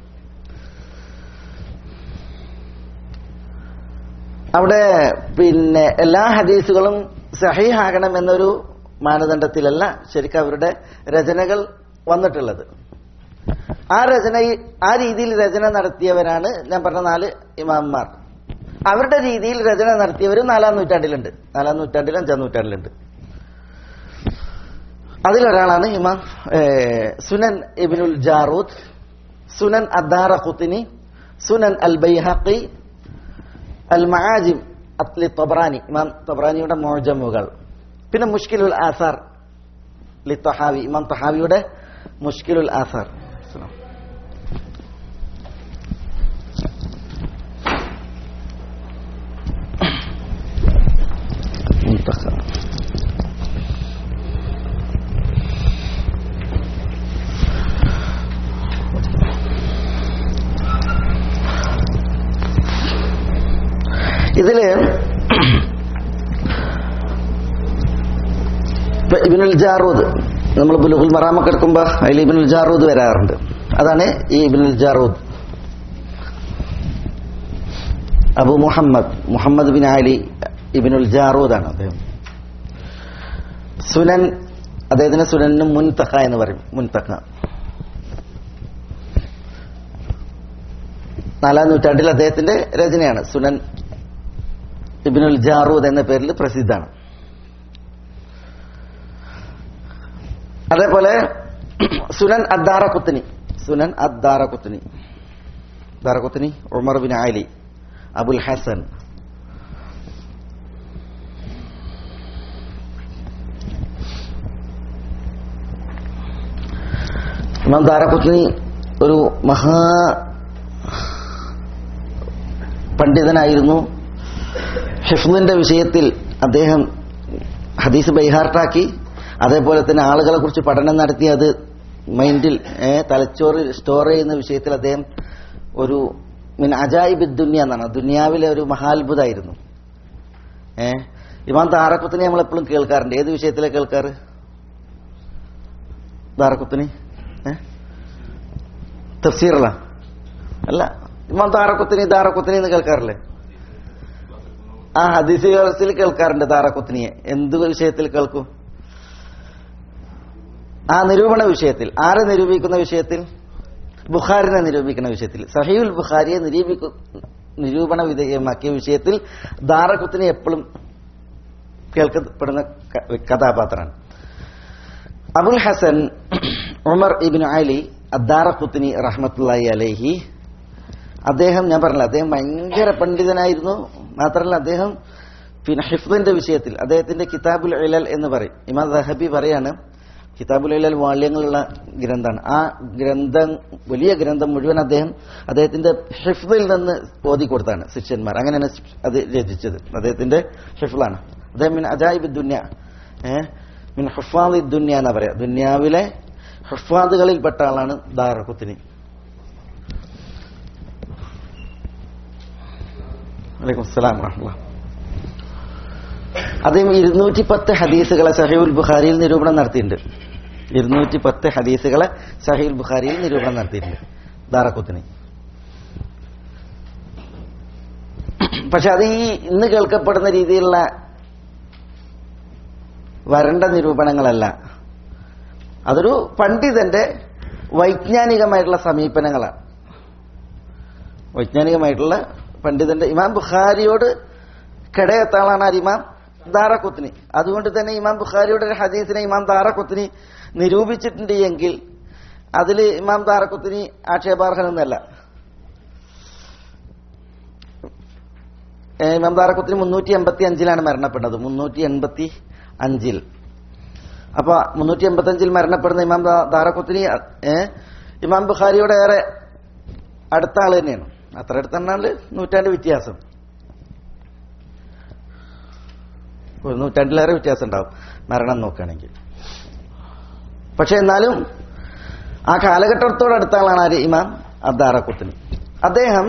അവിടെ പിന്നെ എല്ലാ ഹദീസുകളും സഹീഹാകണം എന്നൊരു മാനദണ്ഡത്തിലല്ല ശരിക്കും അവരുടെ രചനകൾ വന്നിട്ടുള്ളത് ആ രചന ആ രീതിയിൽ രചന നടത്തിയവരാണ് ഞാൻ പറഞ്ഞ നാല് ഇമാംമാർ അവരുടെ രീതിയിൽ രചന നടത്തിയവരും നാലാം നൂറ്റാണ്ടിലുണ്ട് നാലാം നൂറ്റാണ്ടിലും അഞ്ചാം നൂറ്റാണ്ടിലുണ്ട് അതിലൊരാളാണ് ഇമാം ഏ, സുനൻ ഇബിനുൽ ജാറൂദ് സുനൻ അദ്ദാറ ഖുത്തിനി സുനൻ അൽ ബൈഹഖി അൽ മആജിം അത്ലി തബ്രാനി ഇമാം തബ്രാനിയുടെ മോജമുകൾ പിന്നെ മുഷ്കിലുൽ ആസാർ ലി തഹാവി ഇമാം തഹാവിയുടെ മുഷ്കിലുൽ ആസാർ منتخب ഇതില് ഇപ്പൊ ഇബിനുൽ ജാറൂദ് നമ്മൾ ബുലുഹുൽ മറാമൊക്കെ എടുക്കുമ്പോ അതിൽ ഇബിനുൽ ജാറൂദ് വരാറുണ്ട് അതാണ് ഈ Ibnul Jarud Abu Muhammad Muhammad bin Ali Ibnul Jarud ആണ് അദ്ദേഹം സുനൻ അദ്ദേഹത്തിന് സുനനും മുൻതക്ക എന്ന് പറയും മുൻതക്ക നാലാം നൂറ്റാണ്ടിൽ അദ്ദേഹത്തിന്റെ രചനയാണ് സുനൻ ഇബിനുൽ ജാറൂദ് എന്ന പേരിൽ പ്രസിദ്ധമാണ് അതേപോലെ Sunan Addaraqutni Sunan Addaraqutni Daraqutni Umar bin Ali Abul Hasan Imam Daraqutni ഒരു മഹാ പണ്ഡിതനായിരുന്നു ഹിഫ്ലിന്റെ വിഷയത്തിൽ അദ്ദേഹം ഹദീസ് ബൈഹാർട്ടാക്കി അതേപോലെ തന്നെ ആളുകളെ കുറിച്ച് പഠനം നടത്തി അത് മൈൻഡിൽ ഏ, തലച്ചോറിൽ സ്റ്റോർ ചെയ്യുന്ന വിഷയത്തിൽ അദ്ദേഹം ഒരു മിൻ അജായിബ് ദുന്യ എന്നാണ് ദുനിയാവിലെ ഒരു മഹാത്ഭുതമായിരുന്നു ഏ ഇമാം താറക്കുത്തിനെ നമ്മൾ എപ്പോഴും കേൾക്കാറുണ്ട് ഏത് വിഷയത്തിലെ കേൾക്കാറ് താറക്കുത്തിനി ഏ തഫ്സീറല്ല അല്ല ഇമാം താറക്കുത്തിനി താറക്കുത്തിനി എന്ന് കേൾക്കാറില്ലേ ആ ഹദീസ് വ്യവസ്ഥയിൽ കേൾക്കാറുണ്ട് താറക്കുത്തിനിയെ എന്ത് വിഷയത്തിൽ കേൾക്കും ആ നിരൂപണ വിഷയത്തിൽ ആരെ നിരൂപിക്കുന്ന വിഷയത്തിൽ ബുഖാരിനെ നിരൂപിക്കുന്ന വിഷയത്തിൽ സഹീൽ ബുഖാരിയെ നിരൂപിക്കു നിരൂപണ വിധേയമാക്കിയ വിഷയത്തിൽ ദാറക്കുത്തിനെ എപ്പോഴും കേൾക്കപ്പെടുന്ന ക- കഥാപാത്രമാണ് അബുൽ ഹസൻ ഉമർ ഇബിൻ അലി അദ്ദാറഖുത്തിനി റഹ്മത്തുള്ളി അലൈഹി അദ്ദേഹം ഞാൻ പറഞ്ഞില്ല അദ്ദേഹം ഭയങ്കര പണ്ഡിതനായിരുന്നു മാത്രമല്ല അദ്ദേഹം പിന്നെ ഹിഫ്ദിന്റെ വിഷയത്തിൽ അദ്ദേഹത്തിന്റെ കിതാബുൽ ഇലൽ എന്ന് പറയും ഇമാം ദഹബി പറയാണ് കിതാബുൽ ഇലൽ വാള്യങ്ങളുള്ള ഗ്രന്ഥമാണ് ആ ഗ്രന്ഥം വലിയ ഗ്രന്ഥം മുഴുവൻ അദ്ദേഹം അദ്ദേഹത്തിന്റെ ഹിഫ്ദിൽ നിന്ന് ഓതി കൊടുത്താണ് ശിഷ്യന്മാർ അങ്ങനെയാണ് അത് രചിച്ചത് അദ്ദേഹത്തിന്റെ ഹിഫ്ലാണ് അദ്ദേഹം മിൻ അജായിബ് ദുന്യ ഏഹ് മിൻ ഹുഫാദി ദുന്യ എന്നാ പറയാ ദുന്യാവിലെ ഹുഫാദുകളിൽപ്പെട്ട ആളാണ് ദാറഖുത്തിനി വലൈക്കും അസ്സലാം വറഹ്മത്തുള്ളാഹി അദ്ദേഹം ഇരുന്നൂറ്റി പത്ത് ഹദീസുകളെ സഹീഉൽ ബുഖാരിയിൽ നിരൂപണം നടത്തിയിട്ടുണ്ട് ഇരുന്നൂറ്റി പത്ത് ഹദീസുകളെ സഹീൽ ബുഖാരിയിൽ നിരൂപണം നടത്തിയിട്ടുണ്ട് ദാറക്കുത്തിന് പക്ഷെ അത് ഈ ഇന്ന് കേൾക്കപ്പെടുന്ന രീതിയിലുള്ള വരണ്ട നിരൂപണങ്ങളല്ല അതൊരു പണ്ഡിതന്റെ വൈജ്ഞാനികമായിട്ടുള്ള സമീപനങ്ങളാണ് വൈജ്ഞാനികമായിട്ടുള്ള പണ്ഡിതന്റെ ഇമാം ബുഖാരിയോട് കിടയത്താളാണ് ആര് ഇമാം ദാറക്കുത്തിനി അതുകൊണ്ട് തന്നെ ഇമാം ബുഖാരിയുടെ ഒരു ഹദീസിനെ ഇമാം ദാറക്കുത്തിനി നിരൂപിച്ചിട്ടുണ്ട് എങ്കിൽ അതിൽ ഇമാം ദാറക്കുത്തിനി ആക്ഷേപാർഹനൊന്നല്ല ഏ, ഇമാം ദാറക്കുത്തിനി മുന്നൂറ്റി എൺപത്തി അഞ്ചിലാണ് മരണപ്പെട്ടത് മുന്നൂറ്റി എൺപത്തി അഞ്ചിൽ അപ്പൊ മുന്നൂറ്റി എൺപത്തി അഞ്ചിൽ മരണപ്പെടുന്ന ഇമാം ദാ- ദാറക്കുത്തിനി ഏ, ഇമാം ബുഖാരിയുടെ ഏറെ അടുത്ത ആള് തന്നെയാണ് അത്ര അടുത്തെണ്ണാല് നൂറ്റാണ്ട് വ്യത്യാസം ഒരു നൂറ്റാണ്ടിലേറെ വ്യത്യാസം ഉണ്ടാവും മരണം നോക്കുകയാണെങ്കിൽ പക്ഷെ എന്നാലും ആ കാലഘട്ടത്തോടടുത്ത ആളാണ് ആര് ഇമാം അദ്ദാറക്കുത്തിന് അദ്ദേഹം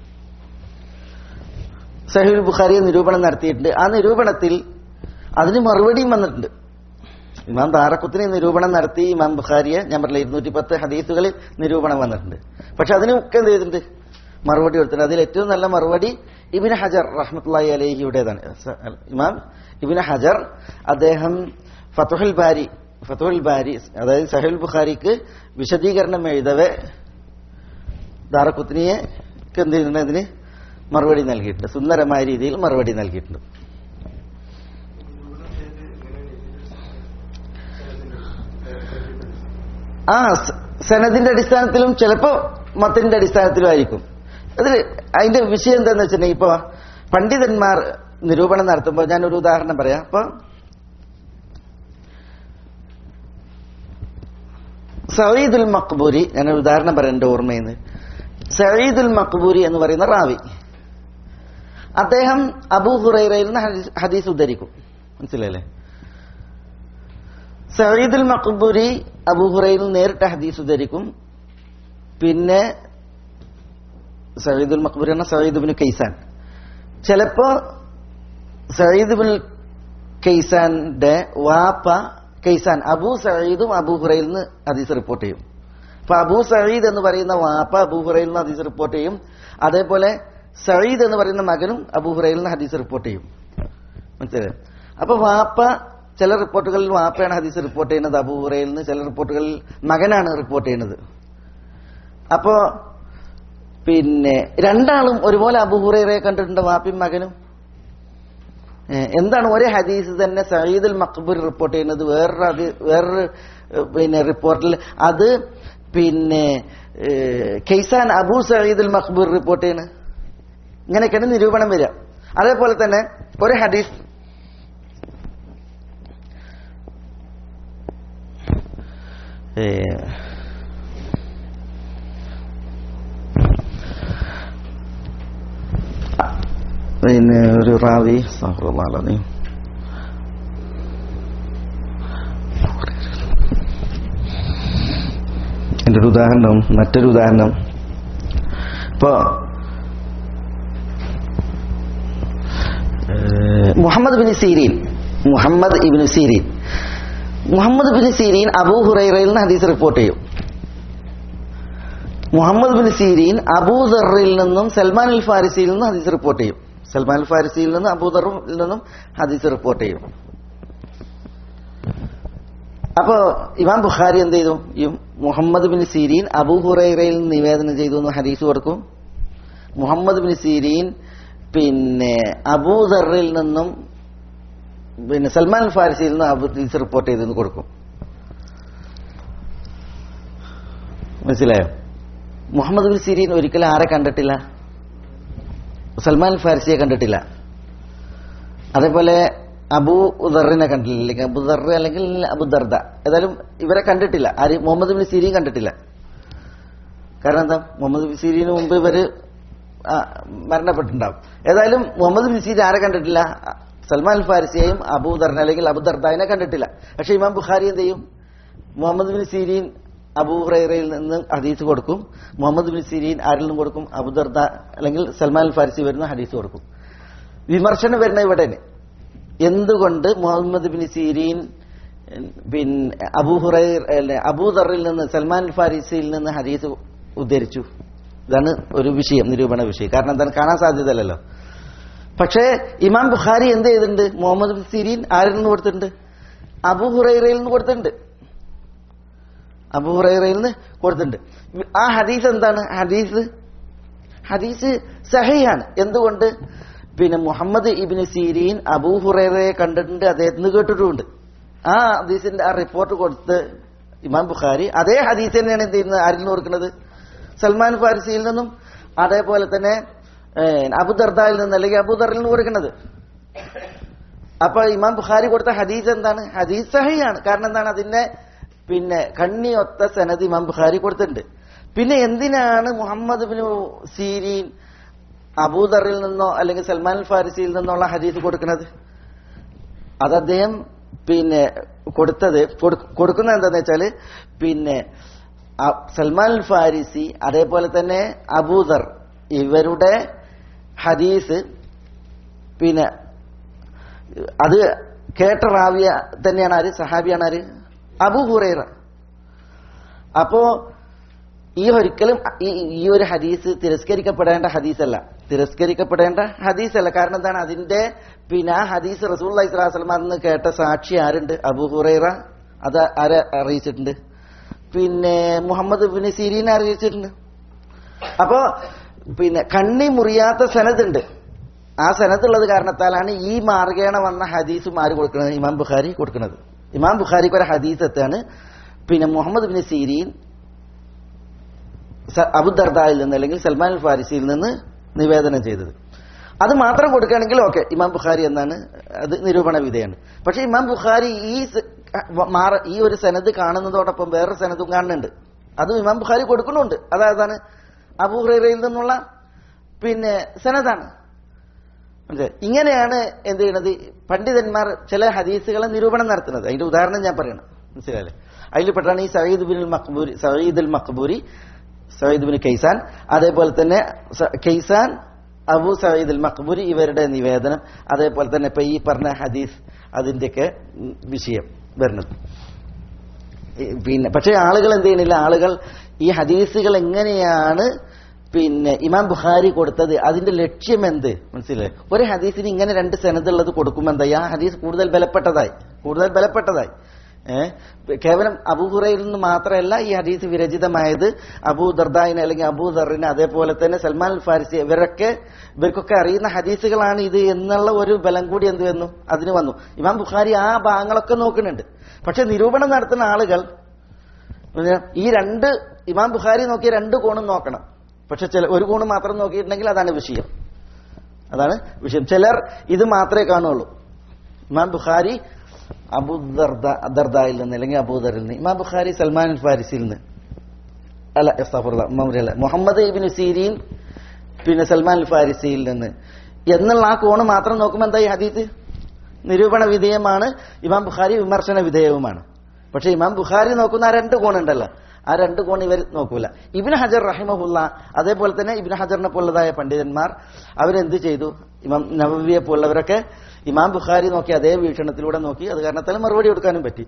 സഹീൽ ബുഖാരിയെ നിരൂപണം നടത്തിയിട്ടുണ്ട് ആ നിരൂപണത്തിൽ അതിന് മറുപടിയും വന്നിട്ടുണ്ട് ഇമാം താറക്കുത്തിന് നിരൂപണം നടത്തി ഇമാം ബുഖാരിയെ ഞാൻ പറഞ്ഞില്ല ഇരുന്നൂറ്റി പത്ത് ഹദീസുകളിൽ നിരൂപണം വന്നിട്ടുണ്ട് പക്ഷെ അതിനൊക്കെ എന്ത് ചെയ്തിട്ടുണ്ട് മറുപടി കൊടുത്തിട്ടുണ്ട് അതിൽ ഏറ്റവും നല്ല മറുപടി ഇബിന് ഹജർ റഹ്മത്തുള്ളി അലഹിയുടേതാണ് സ- ഇമാം ഇബിന് ഹജർ അദ്ദേഹം ഫതുഹുൽ ബാരി ഫതുഹുൽ ബാരി അതായത് സഹുൽ ബുഖാരിക്ക് വിശദീകരണം എഴുതവെ ദാറക്കുത്തിനിയെ എന്ത് ചെയ്തിട്ടുണ്ട് അതിന് മറുപടി നൽകിയിട്ടുണ്ട് സുന്ദരമായ രീതിയിൽ മറുപടി നൽകിയിട്ടുണ്ട് ആ സ- സനദിന്റെ അടിസ്ഥാനത്തിലും ചിലപ്പോ മത്തിന്റെ അടിസ്ഥാനത്തിലും ആയിരിക്കും അതിൽ അതിന്റെ വിഷയം എന്താന്ന് വെച്ചിട്ടുണ്ടെങ്കിൽ ഇപ്പൊ പണ്ഡിതന്മാർ നിരൂപണം നടത്തുമ്പോൾ ഞാനൊരു ഉദാഹരണം പറയാം അപ്പൊ സയ്യിദുൽ മക്ബൂരി ഞാനൊരു ഉദാഹരണം പറയാം എന്റെ ഓർമ്മയിൽ നിന്ന് സയ്യിദുൽ മക്ബൂരി എന്ന് പറയുന്ന റാവി അദ്ദേഹം അബൂ ഹുറൈറയിൽ നിന്ന് ഹദീസ്- ഹദീസ് ഉദ്ധരിക്കും മനസ്സിലല്ലേ സയ്യിദുൽ മക്ബൂരി അബൂ ഹുറൈറിൽ നിന്ന് നേരിട്ട് ഹദീസ് ഉദ്ധരിക്കും പിന്നെ സയ്യിദുൽ മക്ബൂരി എന്ന സയ്യിദ് ബിൻ കൈസാൻ ചിലപ്പോ സയ്യിദ് ബിൻ കൈസാന്റെ വാപ്പ കൈസാൻ അബൂ സയ്യിദും അബൂ ഹുറൈൽ നിന്ന് ഹദീസ് റിപ്പോർട്ട് ചെയ്യും അപ്പൊ അബൂ സയ്യിദ് എന്ന് പറയുന്ന വാപ്പ അബൂ ഹുറൈൽ നിന്ന് ഹദീസ് റിപ്പോർട്ട് ചെയ്യും അതേപോലെ സയ്യിദ് എന്ന് പറയുന്ന മകനും അബൂ ഹുറൈൽ നിന്ന് ഹദീസ് റിപ്പോർട്ട് ചെയ്യും മനസ്സിലായോ അപ്പൊ വാപ്പ ചില റിപ്പോർട്ടുകളിൽ വാപ്പയാണ് ഹദീസ് റിപ്പോർട്ട് ചെയ്യുന്നത് അബൂ ഹുറൈൽ നിന്ന് ചില റിപ്പോർട്ടുകളിൽ മകനാണ് റിപ്പോർട്ട് ചെയ്യുന്നത് അപ്പോ പിന്നെ രണ്ടാളും ഒരുപോലെ അബൂ ഹുറൈറയെ കണ്ടിട്ടുണ്ട് വാപ്പയും മകനും ഏ, എന്താണ് ഒരേ ഹദീസ് തന്നെ സയ്യിദുൽ മക്ബൂർ റിപ്പോർട്ട് ചെയ്യുന്നത് വേറൊരു ഹദീ- വേറൊരു ഏ, പിന്നെ റിപ്പോർട്ടിൽ അത് പിന്നെ ഏ, കെയ്സാൻ അബൂ സയ്യിദുൽ മക്ബൂർ റിപ്പോർട്ട് ചെയ്യുന്നത് ഇങ്ങനെയൊക്കെയാണ് നിരൂപണം വരിക അതേപോലെ തന്നെ ഒരു ഹദീസ് ഏ, പിന്നെ ഒരു റാവി സഹൃദാളനി എൻ്റെ ഒരു ഉദാഹരണം മറ്റൊരു ഉദാഹരണം ഇപ്പോ ഏഹ്, മുഹമ്മദ് ബിൻ സീരീൻ മുഹമ്മദ് ഇബിൻ സീരീൻ മുഹമ്മദ് ബിൻ സീരീൻ അബൂ ഹുറൈറയിൽ നിന്ന് ഹദീസ് റിപ്പോർട്ട് ചെയ്യും മുഹമ്മദ് ബിൻ സീരീൻ അബൂദറിൽ നിന്നും സൽമാൻ അൽ ഫാരിസിയിൽ നിന്നും ഹദീസ് റിപ്പോർട്ട് ചെയ്യും സൽമാൻ അൽ ഫാരിസിയിൽ നിന്നും അബൂദറിൽ നിന്നും ഹദീസ് റിപ്പോർട്ട് ചെയ്യും അപ്പോ ഇമാം ബുഖാരി എന്ത് ചെയ്തു ഈ മുഹമ്മദ് ബിൻ സീരീൻ അബൂ ഹുറൈറയിൽ നിന്ന് നിവേദനം ചെയ്തു എന്ന് ഹദീസ് കൊടുക്കും മുഹമ്മദ് ബിൻ സീരീൻ പിന്നെ അബൂദറിൽ നിന്നും പിന്നെ സൽമാൻ അൽ ഫാരിസിയിൽ നിന്ന് ഹദീസ് റിപ്പോർട്ട് ചെയ്തെന്ന് കൊടുക്കും മനസ്സിലായോ മുഹമ്മദ് ബിൻ സിരീൻ ഒരിക്കലും ആരെ കണ്ടിട്ടില്ല സൽമാൻ അൽ ഫാരിസിയെ കണ്ടിട്ടില്ല അതേപോലെ അബൂ ഉദറിനെ കണ്ടിട്ടില്ല അല്ലെങ്കിൽ അബു ദർ അല്ലെങ്കിൽ അബു ദർദ ഏതായാലും ഇവരെ കണ്ടിട്ടില്ല ആര് മുഹമ്മദ് ബിൻ സിരീൻ കണ്ടിട്ടില്ല കാരണം എന്താ മുഹമ്മദ് ബിൻ സിരീന് മുമ്പ് ഇവര് ആ, മരണപ്പെട്ടിട്ടുണ്ടാവും ഏതായാലും മുഹമ്മദ് ബിൻ സീരീൻ ആരെ കണ്ടിട്ടില്ല സൽമാൻ അൽ ഫാരിസിയെയും അബൂദറിനെ അല്ലെങ്കിൽ അബുദർദാനെ കണ്ടിട്ടില്ല പക്ഷെ ഇമാം ബുഖാരി എന്ത് ചെയ്യും മുഹമ്മദ് ബിൻ സീരീൻ അബൂ ഹുറൈറയിൽ നിന്ന് ഹദീസ് കൊടുക്കും മുഹമ്മദ് ബിൻ സീരീൻ ആരിൽ നിന്നും കൊടുക്കും അബുദർദ അല്ലെങ്കിൽ സൽമാൻ അൽ ഫാരിസി വരുന്ന ഹദീസ് കൊടുക്കും വിമർശനം വരുന്ന ഇവിടെ എന്തുകൊണ്ട് മുഹമ്മദ് ബിൻ സീരീൻ പിന്നെ അബൂ ഹുറൈർ അല്ലെ അബൂദറിൽ നിന്ന് സൽമാൻ അൽ ഫാരിസിയിൽ നിന്ന് ഹദീസ് ഉദ്ധരിച്ചു ഇതാണ് ഒരു വിഷയം നിരൂപണ വിഷയം കാരണം എന്താണ് കാണാൻ സാധ്യതയല്ലല്ലോ പക്ഷേ ഇമാം ബുഖാരി എന്ത് ചെയ്തിട്ടുണ്ട് മുഹമ്മദ് ബിൻ സീരീൻ ആരിൽ നിന്ന് കൊടുത്തിട്ടുണ്ട് അബൂ ഹുറൈറയിൽ നിന്ന് കൊടുത്തിട്ടുണ്ട് അബൂ ഹുറൈറയിൽ നിന്ന് കൊടുത്തിട്ടുണ്ട് ആ ഹദീസ് എന്താണ് ഹദീസ് ഹദീസ് സഹയാണ് എന്തുകൊണ്ട് പിന്നെ മുഹമ്മദ് ഇബിന് സീരീൻ അബൂ ഹുറൈറയെ കണ്ടിട്ടുണ്ട് അദ്ദേഹത്തിന് കേട്ടിട്ടുമുണ്ട് ആ ഹദീസിന്റെ ആ റിപ്പോർട്ട് കൊടുത്ത് ഇമാം ബുഖാരി അതേ ഹദീസ് തന്നെയാണ് എന്ത് ചെയ്യുന്നത് ആരിൽ നിന്ന് കൊടുക്കുന്നത് സൽമാൻ ഫാരിസിയിൽ നിന്നും അതേപോലെ തന്നെ ഏഹ്, അബുദർദായിൽ നിന്ന് അല്ലെങ്കിൽ അബുദറിൽ നിന്ന് കൊടുക്കുന്നത് അപ്പൊ ഇമാം ബുഖാരി കൊടുത്ത ഹദീസ് എന്താണ് ഹദീസ് സഹിയാണ് കാരണം എന്താണ് അതിന്റെ പിന്നെ കണ്ണിയൊത്ത സനത് ഇമാം ബുഖാരി കൊടുത്തിട്ടുണ്ട് പിന്നെ എന്തിനാണ് മുഹമ്മദ് ബിൻ സീരീൻ അബൂദറിൽ നിന്നോ അല്ലെങ്കിൽ സൽമാൻ അൽ ഫാരിസിയിൽ നിന്നുള്ള ഹദീസ് കൊടുക്കുന്നത് അത് അദ്ദേഹം പിന്നെ കൊടുത്തത് കൊടു- കൊടുക്കുന്നത് എന്താന്ന് വെച്ചാല് പിന്നെ അ- സൽമാൻ അൽ ഫാരിസി അതേപോലെ തന്നെ അബൂദർ ഇവരുടെ ഹദീസ് പിന്നെ അത് കേട്ട റാവിയ തന്നെയാണ് ആര് സഹാബിയാണ് ആര് അബു ഹുറൈറ അപ്പോ ഈ ഒരിക്കലും ഈ ഈ ഒരു ഹദീസ് തിരസ്കരിക്കപ്പെടേണ്ട ഹദീസല്ല തിരസ്കരിക്കപ്പെടേണ്ട ഹദീസല്ല കാരണം എന്താണ് അതിന്റെ പിന്നെ ആ ഹദീസ് റസൂൽ അലൈഹിസ്ലാം അന്ന് കേട്ട സാക്ഷി ആരുണ്ട് അബു ഹുറൈറ അത് ആരെ അറിയിച്ചിട്ടുണ്ട് പിന്നെ മുഹമ്മദ് ബിൻ സീരീനെ അറിയിച്ചിട്ടുണ്ട് അപ്പോ പിന്നെ കണ്ണി മുറിയാത്ത സനതുണ്ട് ആ സനത്തുള്ളത് കാരണത്താലാണ് ഈ മാർഗേണ വന്ന ഹദീസും ആര് കൊടുക്കുന്നത് ഇമാം ബുഖാരി കൊടുക്കുന്നത് ഇമാം ബുഖാരിക്ക് ഒരു ഹദീസ് എത്താണ് പിന്നെ മുഹമ്മദ് ബിൻ സീരീൻ സ- അബുദർദായിൽ നിന്ന് അല്ലെങ്കിൽ സൽമാൻ അൽ ഫാരിസിയിൽ നിന്ന് നിവേദനം ചെയ്തത് അത് മാത്രം കൊടുക്കുകയാണെങ്കിൽ ഓക്കെ ഇമാം ബുഖാരി എന്നാണ് അത് നിരൂപണ വിധേയാണ് പക്ഷെ ഇമാം ബുഖാരി ഈ സ- മാറ ഈ ഒരു സനത് കാണുന്നതോടൊപ്പം വേറൊരു സനതും കാണുന്നുണ്ട് അതും ഇമാം ബുഖാരി കൊടുക്കുന്നുണ്ട് അതായതാണ് അബൂഹുറയിൽ നിന്നുള്ള പിന്നെ സനതാണ് മനസ്സിലായോ? ഇങ്ങനെയാണ് എന്ത് ചെയ്യണത് പണ്ഡിതന്മാർ ചില ഹദീസുകളെ നിരൂപണം നടത്തുന്നത് അതിന്റെ ഉദാഹരണം ഞാൻ പറയണം മനസ്സിലായല്ലേ അതിൽ പെട്ടാണ് ഈ സയ്യിദ് ബിൻ മഖ്ബൂരി സയ്യിദ് അൽ മഖ്ബൂരി സയ്യിദ് ബിൻ കൈസാൻ അതേപോലെ തന്നെ സ- കൈസാൻ അബു സയ്യിദ് അൽ മഖ്ബൂരി ഇവരുടെ നിവേദനം അതേപോലെ തന്നെ ഇപ്പൊ ഈ പറഞ്ഞ ഹദീസ് അതിന്റെയൊക്കെ ഉം, വിഷയം വരുന്നത് ഈ പിന്നെ പക്ഷേ ആളുകൾ എന്ത് ചെയ്യണില്ല ആളുകൾ ഈ ഹദീസുകൾ എങ്ങനെയാണ് പിന്നെ ഇമാം ബുഖാരി കൊടുത്തത് അതിന്റെ ലക്ഷ്യം എന്ത് മനസ്സിലായി ഒരു ഹദീസിന് ഇങ്ങനെ രണ്ട് സെനതുള്ളത് കൊടുക്കുമ്പോൾ എന്തായി ആ ഹദീസ് കൂടുതൽ ബലപ്പെട്ടതായി കൂടുതൽ ബലപ്പെട്ടതായി ഏഹ് കേവലം അബൂഹുറയിൽ നിന്ന് മാത്രമല്ല ഈ ഹദീസ് വിരചിതമായത് അബൂ ദർദായിന് അല്ലെങ്കിൽ അബൂ ദറിന് അതേപോലെ തന്നെ സൽമാൻ അൽ ഫാരിസി ഇവരൊക്കെ ഇവർക്കൊക്കെ അറിയുന്ന ഹദീസുകളാണ് ഇത് എന്നുള്ള ഒരു ബലം കൂടി എന്ത് വന്നു അതിന് വന്നു ഇമാം ബുഖാരി ആ ഭാഗങ്ങളൊക്കെ നോക്കുന്നുണ്ട് പക്ഷെ നിരൂപണം നടത്തുന്ന ആളുകൾ പിന്നെ ഈ രണ്ട് ഇമാം ബുഖാരി നോക്കിയ രണ്ട് കോണും നോക്കണം പക്ഷെ ചില ഒരു കോണ് മാത്രം നോക്കിയിട്ടുണ്ടെങ്കിൽ അതാണ് വിഷയം അതാണ് വിഷയം ചിലർ ഇത് മാത്രമേ കാണുള്ളൂ ഇമാം ബുഖാരി അബുദർദായിൽ നിന്ന് അല്ലെങ്കിൽ അബൂദറിൽ നിന്ന് ഇമാം ബുഖാരി സൽമാൻ അൽ ഫാരിസിൽ നിന്ന് അല്ല എസ്താഫുറ അല്ല മുഹമ്മദ് ഇബിൻ സീരീൻ പിന്നെ സൽമാൻ അൽ ഫാരിസിയിൽ നിന്ന് എന്നുള്ള ആ കോണ് മാത്രം നോക്കുമ്പോൾ എന്താ ഈ ഹദീത്ത് നിരൂപണ വിധേയമാണ് ഇമാം ബുഖാരി വിമർശന വിധേയവുമാണ് പക്ഷെ ഇമാം ബുഖാരി നോക്കുന്ന ആ രണ്ട് കോണുണ്ടല്ലോ ആ രണ്ട് കോൺ ഇവർ നോക്കൂല ഇബിൻ ഹജർ റഹിമഹുല്ല അതേപോലെ തന്നെ ഇബിൻ ഹജറിനെ പോലുള്ളതായ പണ്ഡിതന്മാർ അവരെന്ത് ചെയ്തു ഇമാം നബവിയെ പോലുള്ളവരൊക്കെ ഇമാം ബുഖാരി നോക്കി അതേ വീക്ഷണത്തിലൂടെ നോക്കി അത് കാരണത്താൽ മറുപടി കൊടുക്കാനും പറ്റി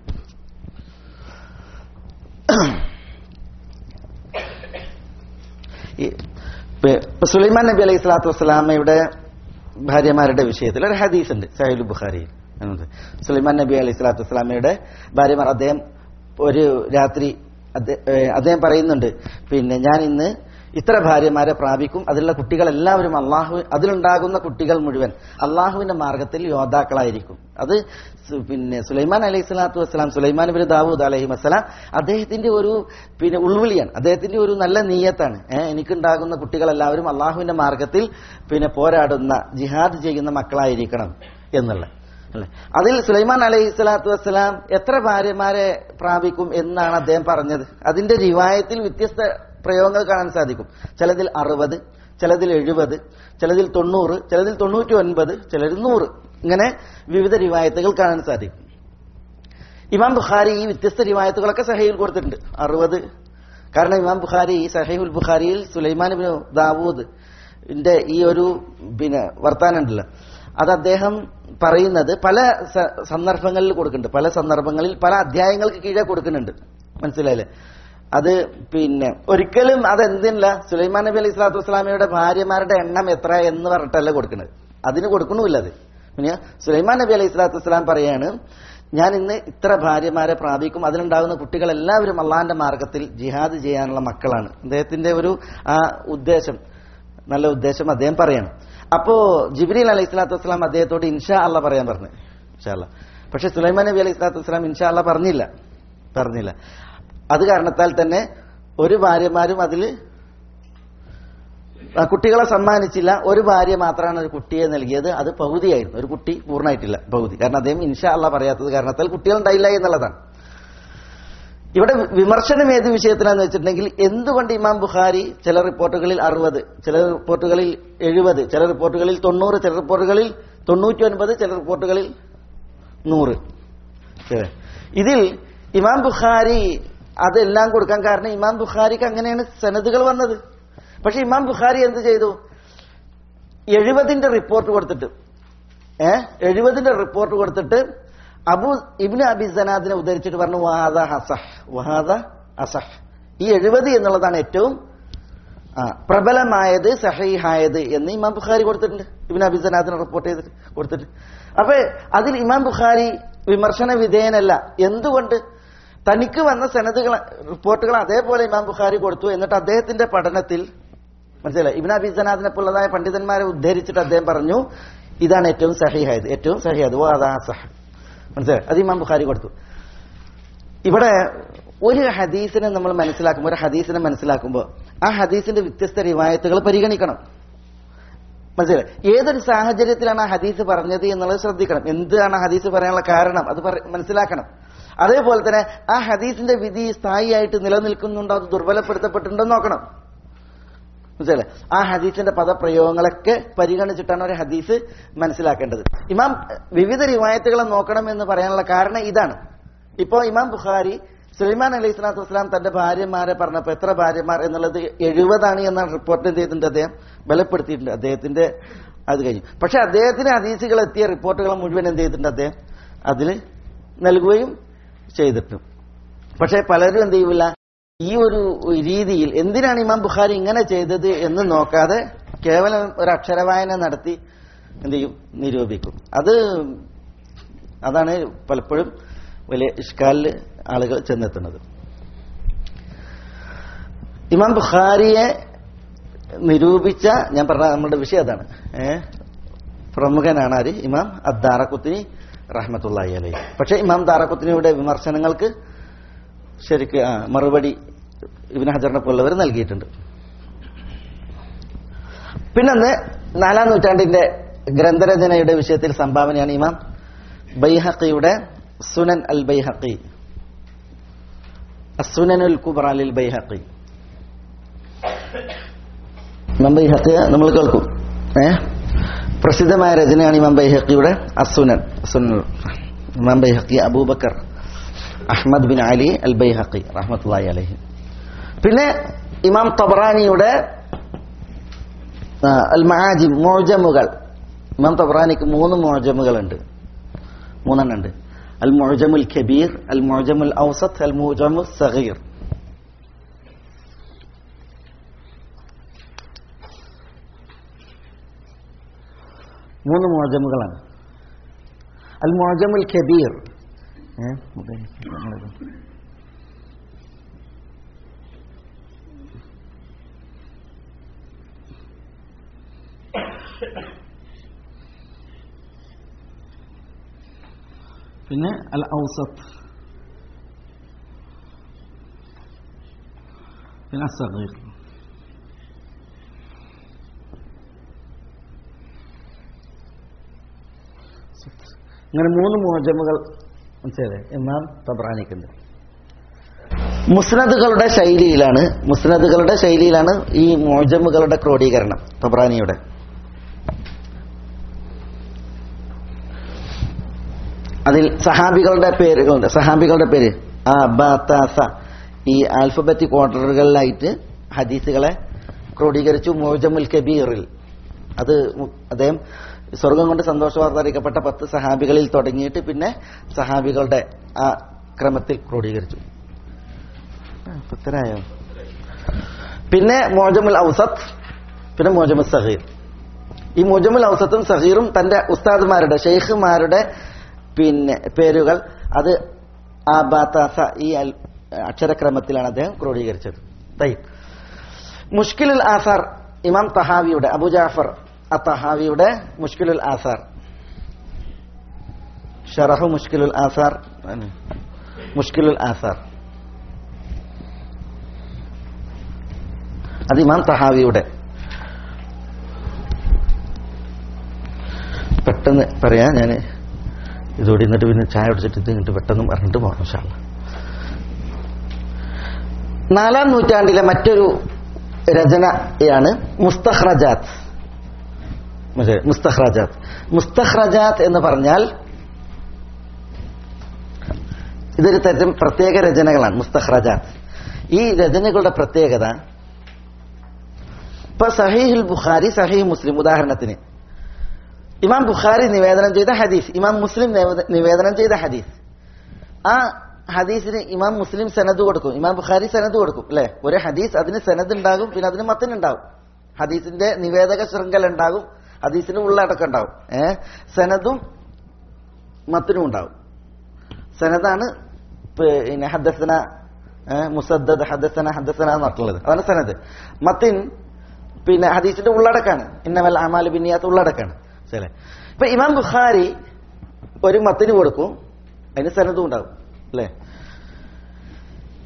ഈ പെ- ഇപ്പൊ സുലൈമാൻ നബി അലൈഹി സ്വലാത്തു വസ്സലാമയുടെ ഭാര്യമാരുടെ വിഷയത്തിൽ ഒരു ഹദീസ് ഉണ്ട് സഹീൽ ബുഖാരിയിൽ എന്നത്. സുലൈമാൻ നബി അലൈഹി സ്വലാത്തു വസ്സലാമയുടെ ഭാര്യമാർ അദ്ദേഹം ഒരു രാത്രി അദ്ദേ- ഏഹ് അദ്ദേഹം പറയുന്നുണ്ട് പിന്നെ ഞാൻ ഇന്ന് ഇത്ര ഭാര്യമാരെ പ്രാപിക്കും അതിലുള്ള കുട്ടികൾ എല്ലാവരും അള്ളാഹു അതിലുണ്ടാകുന്ന കുട്ടികൾ മുഴുവൻ അള്ളാഹുവിന്റെ മാർഗത്തിൽ യോദ്ധാക്കളായിരിക്കും അത് സു- പിന്നെ സുലൈമാൻ അലൈഹി സ്വലാത്തു വസ്സലാം സുലൈമാൻ ബിൻ ദാവൂദ് അലൈഹി വസ്സലാം അദ്ദേഹത്തിന്റെ ഒരു പിന്നെ ഉൾവിളിയാണ് അദ്ദേഹത്തിന്റെ ഒരു നല്ല നീയത്താണ് ഏഹ് എനിക്കുണ്ടാകുന്ന കുട്ടികളെല്ലാവരും അള്ളാഹുവിന്റെ മാർഗത്തിൽ പിന്നെ പോരാടുന്ന ജിഹാദ് ചെയ്യുന്ന മക്കളായിരിക്കണം എന്നുള്ള അല്ലെ അതിൽ സുലൈമാൻ അലൈഹി സ്വലാത്തു വസ്സലാം എത്ര ഭാര്യമാരെ പ്രാപിക്കും എന്നാണ് അദ്ദേഹം പറഞ്ഞത് അതിന്റെ റിവായത്തിൽ വ്യത്യസ്ത പ്രയോഗങ്ങൾ കാണാൻ സാധിക്കും ചിലതിൽ അറുപത് ചിലതിൽ എഴുപത് ചിലതിൽ തൊണ്ണൂറ് ചിലതിൽ തൊണ്ണൂറ്റി ഒൻപത് ചിലതിൽ നൂറ് ഇങ്ങനെ വിവിധ റിവായത്തുകൾ കാണാൻ സാധിക്കും ഇമാം ബുഖാരി ഈ വ്യത്യസ്ത റിവായത്തുകളൊക്കെ സഹയിൽ കൊടുത്തിട്ടുണ്ട് അറുപത് കാരണം ഇമാം ബുഖാരി ഈ സഹീഹുൽ ബുഖാരിയിൽ സുലൈമാൻ ബിൻ ദാവൂദ് ന്റെ ഈ ഒരു പിന്നെ വർത്താനം ഉണ്ടല്ലോ അത് അദ്ദേഹം പറയുന്നത് പല സ- സന്ദർഭങ്ങളിൽ കൊടുക്കുന്നുണ്ട് പല സന്ദർഭങ്ങളിൽ പല അധ്യായങ്ങൾക്ക് കീഴെ കൊടുക്കുന്നുണ്ട് മനസ്സിലായില്ലേ അത് പിന്നെ ഒരിക്കലും അതെന്തില്ല സുലൈമാൻ നബി അലൈഹി സ്വലാത്തു വസ്സലാമയുടെ ഭാര്യമാരുടെ എണ്ണം എത്ര എന്ന് പറഞ്ഞിട്ടല്ല കൊടുക്കുന്നത് അതിന് കൊടുക്കണമില്ല അത് പിന്നെ സുലൈമാൻ നബി അലൈഹി സ്വലാത്തു വസ്സലാം പറയാണ് ഞാൻ ഇന്ന് ഇത്ര ഭാര്യമാരെ പ്രാപിക്കും അതിലുണ്ടാകുന്ന കുട്ടികൾ എല്ലാവരും അള്ളാഹിന്റെ മാർഗത്തിൽ ജിഹാദ് ചെയ്യാനുള്ള മക്കളാണ് അദ്ദേഹത്തിന്റെ ഒരു ആ ഉദ്ദേശം നല്ല ഉദ്ദേശം അദ്ദേഹം പറയണം അപ്പോ ജിബ്രീൽ അലൈഹി സ്വലാത്തു വസ്സലാം അദ്ദേഹത്തോട് ഇൻഷാ അല്ല പറയാൻ പറഞ്ഞു ഇൻഷാ അല്ല പക്ഷെ സുലൈമാൻ നബി അലൈഹി സ്വലാത്തു വസ്സലാം ഇൻഷാ അല്ല പറഞ്ഞില്ല പറഞ്ഞില്ല അത് കാരണത്താൽ തന്നെ ഒരു ഭാര്യമാരും അതിൽ ആ കുട്ടികളെ സമ്മാനിച്ചില്ല ഒരു ഭാര്യ മാത്രമാണ് ഒരു കുട്ടിയെ നൽകിയത് അത് പകുതിയായിരുന്നു ഒരു കുട്ടി പൂർണ്ണമായിട്ടില്ല പകുതി കാരണം അദ്ദേഹം ഇൻഷാ അല്ല പറയാത്തത് കാരണത്താൽ കുട്ടികൾ ഉണ്ടായില്ല എന്നുള്ളതാണ് ഇവിടെ വിമർശനം ഏത് വിഷയത്തിലാന്ന് വെച്ചിട്ടുണ്ടെങ്കിൽ എന്തുകൊണ്ട് ഇമാം ബുഖാരി ചില റിപ്പോർട്ടുകളിൽ അറുപത് ചില റിപ്പോർട്ടുകളിൽ എഴുപത് ചില റിപ്പോർട്ടുകളിൽ തൊണ്ണൂറ് ചില റിപ്പോർട്ടുകളിൽ തൊണ്ണൂറ്റി ഒൻപത് ചില റിപ്പോർട്ടുകളിൽ നൂറ് ശരി. ഇതിൽ ഇമാം ബുഖാരി അതെല്ലാം കൊടുക്കാൻ കാരണം ഇമാം ബുഖാരിക്ക് അങ്ങനെയാണ് സനദുകൾ വന്നത് പക്ഷെ ഇമാം ബുഖാരി എന്ത് ചെയ്തു എഴുപതിന്റെ റിപ്പോർട്ട് കൊടുത്തിട്ട് ഏ എഴുപതിന്റെ റിപ്പോർട്ട് കൊടുത്തിട്ട് അബു ഇബ്നു അബി സനാദിനെ ഉദ്ധരിച്ചിട്ട് പറഞ്ഞു വഹാദ ഹസഹ് വഹാദ അസഹ് ഈ എഴുപത് എന്നുള്ളതാണ് ഏറ്റവും ആ, പ്രബലമായത് സഹീഹായത് എന്ന് ഇമാം ബുഖാരി കൊടുത്തിട്ടുണ്ട് ഇബിൻ അബി സനാദിനെ റിപ്പോർട്ട് ചെയ്തിട്ട് കൊടുത്തിട്ട് അപ്പൊ അതിൽ ഇമാം ബുഖാരി വിമർശന വിധേയനല്ല എന്തുകൊണ്ട് തനിക്ക് വന്ന സനദുകൾ റിപ്പോർട്ടുകൾ അതേപോലെ ഇമാം ബുഖാരി കൊടുത്തു എന്നിട്ട് അദ്ദേഹത്തിന്റെ പഠനത്തിൽ മനസ്സിലായി ഇബിൻ അബി സനാദിനെ പോലുള്ളതായ പണ്ഡിതന്മാരെ ഉദ്ധരിച്ചിട്ട് അദ്ദേഹം പറഞ്ഞു ഇതാണ് ഏറ്റവും സഹിഹായത് ഏറ്റവും സഹിഹായത് ഓ അതാ സഹ മനസ്സിലായി അത് ഇമാം ബുഖാരി കൊടുത്തു ഇവിടെ ഒരു ഹദീസിനെ നമ്മൾ മനസ്സിലാക്കുമ്പോൾ ഒരു ഹദീസിനെ മനസ്സിലാക്കുമ്പോൾ ആ ഹദീസിന്റെ വ്യത്യസ്ത റിവായത്തുകൾ പരിഗണിക്കണം മനസ്സിലായി ഏതൊരു സാഹചര്യത്തിലാണ് ആ ഹദീസ് പറഞ്ഞത് എന്നുള്ളത് ശ്രദ്ധിക്കണം എന്താണ് ആ ഹദീസ് പറയാനുള്ള കാരണം അത് പറ- മനസ്സിലാക്കണം അതേപോലെ തന്നെ ആ ഹദീസിന്റെ വിധി സ്ഥായിയായിട്ട് നിലനിൽക്കുന്നുണ്ടോ അത് ദുർബലപ്പെടുത്തപ്പെട്ടിട്ടുണ്ടോ എന്ന് നോക്കണം മനസ്സിലായി ആ ഹദീസിന്റെ പദപ്രയോഗങ്ങളൊക്കെ പരിഗണിച്ചിട്ടാണ് ഒരു ഹദീസ് മനസ്സിലാക്കേണ്ടത് ഇമാം വിവിധ റിവായത്തുകളെ നോക്കണം എന്ന് പറയാനുള്ള കാരണം ഇതാണ് ഇപ്പോ ഇമാം ബുഖാരി സുലൈമാൻ അലൈഹി സ്വലാത്തു വസ്സലാം തന്റെ ഭാര്യമാരെ പറഞ്ഞപ്പോ എത്ര ഭാര്യമാർ എന്നുള്ളത് എഴുപതാണ് എന്ന റിപ്പോർട്ട് എന്ത് ചെയ്തിട്ടുണ്ട് അദ്ദേഹം ബലപ്പെടുത്തിയിട്ടുണ്ട് അദ്ദേഹത്തിന്റെ അത് കഴിഞ്ഞു പക്ഷെ അദ്ദേഹത്തിന് ഹദീസുകൾ എത്തിയ റിപ്പോർട്ടുകൾ മുഴുവൻ എന്ത് ചെയ്തിട്ടുണ്ട് അദ്ദേഹം അതിൽ നൽകുകയും ചെയ്തിട്ടുണ്ട് പക്ഷെ പലരും എന്ത് ചെയ്യില്ല ഈ ഒരു രീതിയിൽ എന്തിനാണ് ഇമാം ബുഖാരി ഇങ്ങനെ ചെയ്തത് എന്ന് നോക്കാതെ കേവലം ഒരു അക്ഷരവായന നടത്തി എന്ത് ചെയ്യും നിരൂപിക്കും അത് അതാണ് പലപ്പോഴും വലിയ ഇഷ്കാലിൽ ആളുകൾ ചെന്നെത്തുന്നത് ഇമാം ബുഖാരിയെ നിരൂപിച്ച ഞാൻ പറഞ്ഞ നമ്മുടെ വിഷയം അതാണ് ഏ പ്രമുഖനാണ് ആര് ഇമാം അദ്ദാറക്കുത്തിനി റഹ്മത്തുള്ളി അലൈഹി പക്ഷെ ഇമാം ദാറക്കുത്തിനിയുടെ വിമർശനങ്ങൾക്ക് ശരിക്ക് ആ, മറുപടി ഇബിൻ ഹജറിനെ പോലുള്ളവർ നൽകിയിട്ടുണ്ട് പിന്നൊന്ന് നാലാം നൂറ്റാണ്ടിന്റെ ഗ്രന്ഥരചനയുടെ വിഷയത്തിൽ സംഭാവനയാണ് ഇമാം ബൈഹഖിയുടെ സുനൻ അൽ ബൈഹഖി അസുനനുൽ കുബ്രാലിൽ ബൈഹഖി ഇമാം ബൈഹഖി നമ്മൾ കേൾക്കും ഏ പ്രസിദ്ധമായ രചനയാണ് ഇമാം ബൈഹഖിയുടെ അസുനൻ സുനൻ ഇമാം ബൈഹഖി അബൂബക്കർ അഹ്മദ് ബിൻ അലി അൽ ബൈഹഖി റഹ്മത്തുള്ളാഹി അലൈഹി പിന്നെ ഇമാം തബറാനിയുടെ ആ, അൽ മഹാജിം മോജമുകൾ ഇമാം തബറാനിക്ക് മൂന്ന് മോജമുകളുണ്ട് മൂന്നെണ്ണം ഉണ്ട് അൽ മുഅജമുൽ കബീർ അൽ മുഅജമുൽ ഔസത്ത് അൽ മുഅജമുൽ സഗീർ മൂന്ന് മോജമുകളാണ് അൽ മുഅജമുൽ കബീർ ഏ? ഇവിടെ ഞങ്ങളിത്. പിന്നെ അൽ ഔസത്ത് പിന്നെ അസഗീർ ഇങ്ങനെ മൂന്ന് മോജമുകൾ മനസ്സിലായി ഇമാം തബ്രാനിക്കുണ്ട് മുസ്നദുകളുടെ ശൈലിയിലാണ് മുസ്നദുകളുടെ ശൈലിയിലാണ് ഈ മോജമുകളുടെ ക്രോഡീകരണം തബ്രാനിയുടെ അതിൽ സഹാബികളുടെ പേരുകളുണ്ട് സഹാബികളുടെ പേര് ആ ബ ത സ ഈ ആൽഫബറ്റിക് ഓർഡറുകളിലായിട്ട് ഹദീസുകളെ ക്രോഡീകരിച്ചു മോജമുൽ കബീറിൽ അത് മു- അദ്ദേഹം സ്വർഗം കൊണ്ട് സന്തോഷവാർത്ത അറിയിക്കപ്പെട്ട പത്ത് സഹാബികളിൽ തുടങ്ങിയിട്ട് പിന്നെ സഹാബികളുടെ ആ ക്രമത്തിൽ ക്രോഡീകരിച്ചു ആ, പത്തനായോ പിന്നെ മോജമുൽ ഔസത്ത് പിന്നെ മോജമുൽ സഹീർ ഈ മോജമുൽ ഔസത്തും സഹീറും തന്റെ ഉസ്താദ്മാരുടെ ഷെയ്ഖുമാരുടെ പിന്നെ പേരുകൾ അത് ആ ബാത്താസ ഈ അൽ- അക്ഷരക്രമത്തിലാണ് അദ്ദേഹം ക്രോഡീകരിച്ചത് തയ്യ് മുഷ്കിലുൽ ആസാർ ഇമാം തഹാവിയുടെ അബു ജാഫർ അ തഹാവിയുടെ മുഷ്കിലുൽ ആസാർ ഷറഹു മുഷ്കിലുൽ ആസാർ ആണ്. മുഷ്കിലുൽ ആസാർ അത് ഇമാം തഹാവിയുടെ പെട്ടെന്ന് പറയാം ഞാൻ ഇതോടെ എന്നിട്ട് പിന്നെ ചായ കുടിച്ചിട്ട് ഇത് ഇങ്ങോട്ട് പെട്ടെന്ന് പറഞ്ഞിട്ട് പോകണം ഇൻഷാല്ലാ. നാലാം നൂറ്റാണ്ടിലെ മറ്റൊരു രചനയാണ് മുസ്തഖ്റജാത്ത് മറ്റേ മുസ്തഖ്റജാത്ത് മുസ്തഖ്റജാത്ത് എന്ന് പറഞ്ഞാൽ ഇതൊരു തരം പ്രത്യേക രചനകളാണ് മുസ്തഖ്റജാത്ത് ഈ രചനകളുടെ പ്രത്യേകത ഇപ്പൊ സഹീഹുൽ ബുഖാരി സഹീഹ് മുസ്ലിം ഉദാഹരണത്തിന് ഇമാം ബുഖാരി നിവേദനം ചെയ്ത ഹദീസ് ഇമാം മുസ്ലിം നിവേദ- നിവേദനം ചെയ്ത ഹദീസ് ആ ഹദീസിന് ഇമാം മുസ്ലിം സനദ് കൊടുക്കും ഇമാം ബുഖാരി സനദ് കൊടുക്കും അല്ലെ ഒരു ഹദീസ് അതിന് സനദ് ഉണ്ടാകും പിന്നെ അതിന് മത്തൻ ഉണ്ടാകും ഹദീസിന്റെ നിവേദക ശൃംഖല ഉണ്ടാകും ഹദീസിന് ഉള്ളടക്കം ഉണ്ടാവും ഏ സനദും മത്തനും ഉണ്ടാവും സനദാണ് പിന്നെ ഹദ്ദസന ഏ, മുസദ്ദദ് ഹദ്ദസന ഹദ്ദസന എന്നിട്ടുള്ളത് അതാണ് സനദ് മത്തിൻ പിന്നെ ഹദീസിന്റെ ഉള്ളടക്കാണ് ഇന്നവൽ അമാൽ ബിന്നിയാത്ത് ഉള്ളടക്കാണ് ശരി ഇപ്പൊ ഇമാം ബുഖാരി ഒരു മത്തിന് കൊടുക്കും അതിന് സനദും ഉണ്ടാവും അല്ലേ